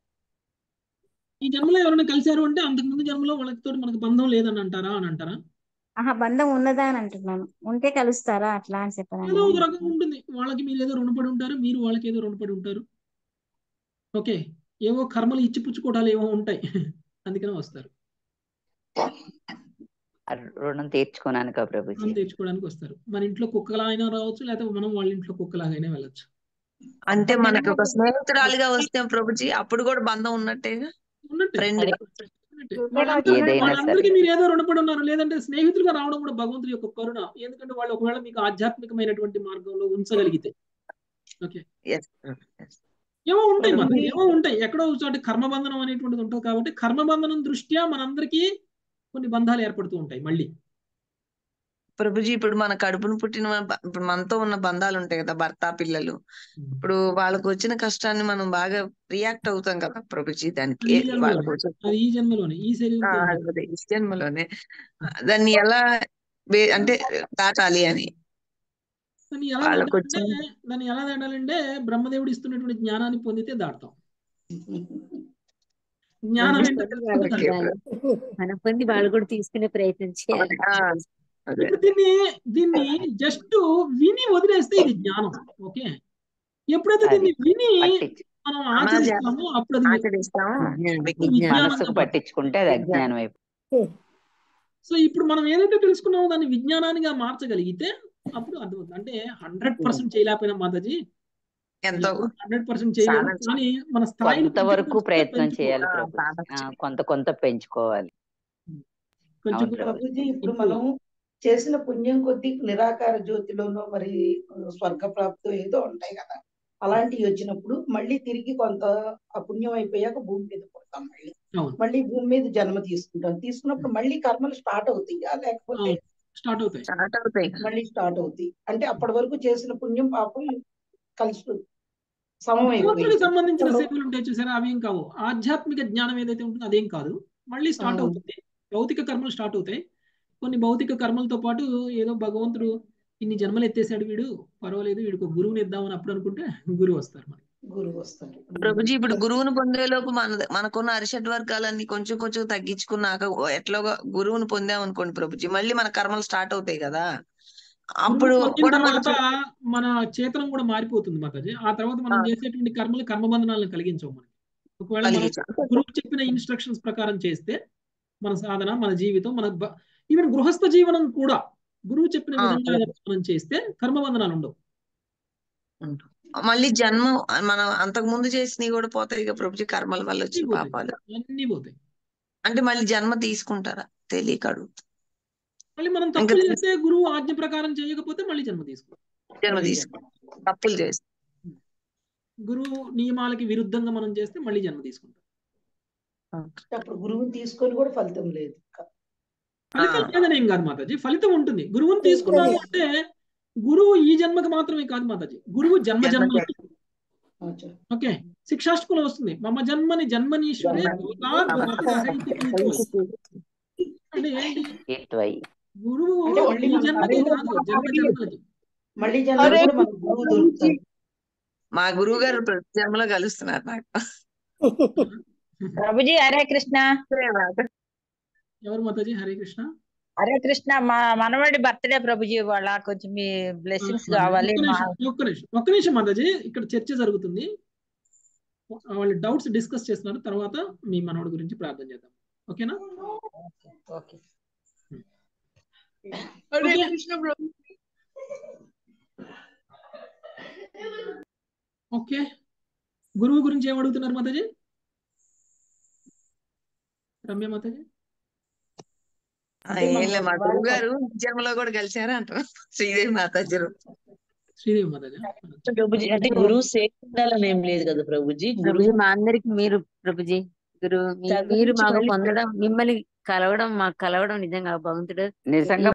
ఈ జన్మలో ఎవరైనా కలిశారు అంటే అంతకుముందు జన్మలో వాళ్ళతో మనకు బంధం లేదని అంటారా అని అంటారా ఆహా బంధం ఉన్నదా అని అంటున్నాను ఉంటే కలుస్తారా అట్లా అని చెప్పాను ఏదో ఒక రకం ఉంటుంది వాళ్ళకి మీరు ఏదో రుణపడి ఉంటారు మీరు వాళ్ళకి ఏదో రుణపడి ఉంటారు ఓకే ఏవో కర్మలు ఇచ్చిపుచ్చుకోవడాలు ఏవో ఉంటాయి అందుకనే వస్తారు ఆ రుణం తీర్చుకోనానుక ప్రభుజీ మనం తెచ్చుకోవడానికి వస్తారు మన ఇంట్లో కుక్కలా అయినా రావచ్చు లేకపోతే మనం వాళ్ళ ఇంట్లో కుక్కలాగైనా వెళ్ళొచ్చు అంటే మనకి ఒక స్నేహితురాలిగా వస్తే ప్రభుజీ అప్పుడు కూడా బంధం ఉన్నట్టేగా ఉన్నట్టే ఫ్రెండ్ అదే ఉన్నట్టే. వాళ్ళందరూ ఏదైనా వాళ్ళందరికీ సరే మీరు ఏదో రుణపడి ఉన్నారు లేదంటే స్నేహితులుగా రావడం కూడా భగవంతుడి యొక్క కరుణ ఎందుకంటే వాళ్ళు ఒకవేళ మీకు ఆధ్యాత్మికమైనటువంటి మార్గంలో ఉంచగలిగితే ఓకే Yes, yes. ఏవో ఉంటాయి మన ఏవో ఉంటాయి ఎక్కడో ఒక చోట కర్మబంధనం అనేటువంటిది ఉంటుంది కాబట్టి కర్మబంధనం దృష్ట్యా మనందరికీ కొన్ని బంధాలు ఏర్పడుతూ ఉంటాయి మళ్ళీ ప్రభుజీ ఇప్పుడు మన కడుపును పుట్టిన మన బ- ఇప్పుడు మనతో ఉన్న బంధాలు ఉంటాయి కదా భర్త పిల్లలు ఇప్పుడు వాళ్ళకు వచ్చిన కష్టాన్ని మనం బాగా రియాక్ట్ అవుతాం కదా ప్రభుజీ దానికి అది ఈ ఏ- జన్మలోనే వాళ్ళకు వచ్చే అది ఈ జన్మలోనే ఈ ఆ, శరీరంతో ఉండదు అదే, ఈ జన్మలోనే దాన్ని ఎలా వే- అంటే దాటాలి అని దాన్ని ఎలా వాళ్ళకు దాటాలంటే వచ్చిన దాన్ని ఎలా దాటాలంటే బ్రహ్మదేవుడు ఇస్తున్నటువంటి జ్ఞానాన్ని పొందితే దాటుతాం జ్ఞానం ఏంటంటే ఓకే ప్రభు. మనం పొంది వాళ్ళు కూడా తీసుకునే ప్రయత్నం చేయాలి ఆ, అదే ఇప్పుడు దీన్ని దీన్ని జస్ట్ విని వదిలేస్తే ఇది జ్ఞానం ఓకే ఎప్పుడైతే అది దీన్ని విని పట్టించు మనం అనాజ ఆచరిస్తామో అప్పుడు అది ఆచరిస్తాము విజ్ఞానం విజ్ఞానం విజ్ఞానంగా మనస్సుకు మారుతుంది పట్టించుకుంటే అది అజ్ఞానం అయిపోతుంది సో ఇప్పుడు మనం ఏదైతే తెలుసుకున్నామో దాన్ని విజ్ఞానానిగా మార్చగలిగితే అప్పుడు అర్థమవుతుంది అంటే హండ్రెడ్ పర్సెంట్ చేయలేకపోయినా మాతాజీ ఎంతో హండ్రెడ్ పర్సెంట్ చేయలేము సాధన కానీ మన స్థాయిని కొంతవరకు కొంచెం ప్రయత్నం పెంచుకోవాలి చేయాలి ఆ, ప్రభు సాధన ఆ, చేయాలి. కొంత కొంత పెంచుకోవాలి కొంచెం అవును ప్రభు ప్రభుజీ ఇప్పుడు ఇప్పుడు మనం చేసిన పుణ్యం కొద్దీ నిరాకార జ్యోతిలోనో మరి స్వర్గ ప్రాప్తి ఏదో ఉంటాయి కదా అలాంటివి వచ్చినప్పుడు మళ్ళీ తిరిగి కొంత ఆ పుణ్యం అయిపోయాక భూమి మీద పుడతాం మళ్ళీ అవును మళ్ళీ భూమి మీద జన్మ తీసుకుంటాం తీసుకున్నప్పుడు మళ్ళీ కర్మలు స్టార్ట్ అవుతాయా లేకపోతే అవును స్టార్ట్ అవుతాయి స్టార్ట్ అవుతాయి మళ్ళీ స్టార్ట్ అవుతాయి అంటే అప్పటి వరకు చేసిన పుణ్యం పాపం కలిసి సమం భగవంతుడికి అయిపోయింది సంబంధించిన ఇప్పుడు సేవలు ఉంటాయి చూసారా అవేం కావు ఆధ్యాత్మిక జ్ఞానం ఏదైతే ఉంటుందో అదేం కాదు మళ్ళీ స్టార్ట్ ఆ, అవుతుంది భౌతిక కర్మలు స్టార్ట్ అవుతాయి కొన్ని భౌతిక కర్మలతో పాటు ఏదో భగవంతుడు ఇన్ని జన్మలు ఎత్తేసాడు వీడు పర్వాలేదు వీడికి ఒక గురువుని ఇద్దామని అప్పుడు అనుకుంటే గురువు వస్తారు మనకి గురువు వస్తారు ప్రభుజీ ఇప్పుడు గురువును పొందేలోపు మన మనకున్న అరిషడ్ వర్గాలన్నీ కొంచెం కొంచెం తగ్గించుకున్నాక ఎట్లాగా గురువును పొందాం అనుకోండి ప్రభుజీ మళ్ళీ మన కర్మలు స్టార్ట్ అవుతాయి కదా అప్పుడు గురువు పొందిన కూడా మనం తర్వాత మన చేతనం కూడా మారిపోతుంది మాతాజీ ఆ తర్వాత ఆ, మనం చేసేటువంటి కర్మలు కర్మబంధనాలను కలిగించవు మనకి ఒకవేళ మనం కలిగించాలి గురువు చెప్పిన ఇన్స్ట్రక్షన్స్ ప్రకారం చేస్తే మన సాధన మన జీవితం మన ఈవెన్ గృహస్థ జీవనం కూడా గురువు చెప్పిన ఆ, విధంగా ప్రభు. గనుక మనం చేస్తే కర్మబంధనాలు ఉండవు ఉండు. మళ్ళీ జన్మ మనం అంతకు ముందు చేసినవి కూడా పోతాయి కదా ప్రభుజీ కర్మల వల్ల అన్నీ వచ్చిన పోతాయి పాపాలు అన్నీ పోతాయి అంటే మళ్ళీ జన్మ తీసుకుంటారా తెలియక అడుగుతా మళ్ళీ మనం ఇంకా తప్పులు తీస్- చేస్తే గురువు ఆజ్ఞ ప్రకారం చేయకపోతే మళ్ళీ జన్మ తీసుకుంటాం జన్మ మళ్ళీ జన్మ తీసుకుంటాం తప్పులు చేసి గురువు నియమాలకి విరుద్ధంగా మనం చేస్తే మళ్ళీ జన్మ తీసుకుంటాం అప్పుడు గురువుని తీసుకొని కూడా ఫలితం లేదు ఆ, ఫలితం లేదని ఏం కాదు మాతాజీ ఫలితం ఉంటుంది గురువుని తీసుకున్నాము అంటే గురువు ఈ జన్మకి మాత్రమే కాదు మాతాజీ గురువు జన్మ జన్మ జన్మలకి అచ్చా. ఓకే శిక్షాష్టకంలో వస్తుంది మమ జన్మని జన్మనీశ్వరే భవతాత్ భవతదహైతి అంటే ఏంటి హేత్వై గురువు అంటే మళ్ళీ ఈ మనం జన్మకి అదే కాదు జన్మ జన్మలకి మళ్ళీ జన్మలో కూడా మనకు గురువు దొరుకుతారు మా గురువు గారు ప్రతి జన్మలో కలుస్తున్నారు నాకు ప్రభుజీ హరే కృష్ణ ఎవరు మాతాజీ హరే కృష్ణ హరే కృష్ణ మా మనవడి బర్త్డే ప్రభుజీ వాళ్ళ కొంచెం మీ బ్లెస్సింగ్స్ ఆ, కావాలి ఒక్క మా నిమిషం ఒక్క నిమిషం ఒక్క నిమిషం మాతాజీ ఇక్కడ చర్చ జరుగుతుంది వాళ్ళు డౌట్స్ డిస్కస్ చేస్తున్నారు తర్వాత మీ మనవడి గురించి ప్రార్థన చేద్దాం ఓకేనా ఓకే ఓకే ఓకే గురువు గురించి ఏం అడుగుతున్నారు మాతాజీ రమ్య మాతాజీ ఆ, అంటే ఏం లే, మా మనం గురువు గారు ఈ జన్మలో కూడా కలిశారా అంటారు శ్రీదేవి మాతాజీ శ్రీదేవి మాతాజీ ప్రభుజీ అంటే గురువు సేవ ఉండాలని ఏం లేదు కదా ప్రభుజీ ప్రభుజీ మా అందరికి మీరు ప్రభుజీ గురువు మీ- చదువు మీరు నుంచి మాకు మళ్ళీ పొందడం మిమ్మల్ని కలవడం మాకు కలవడం నిజంగా భగవంతుడు నిజంగా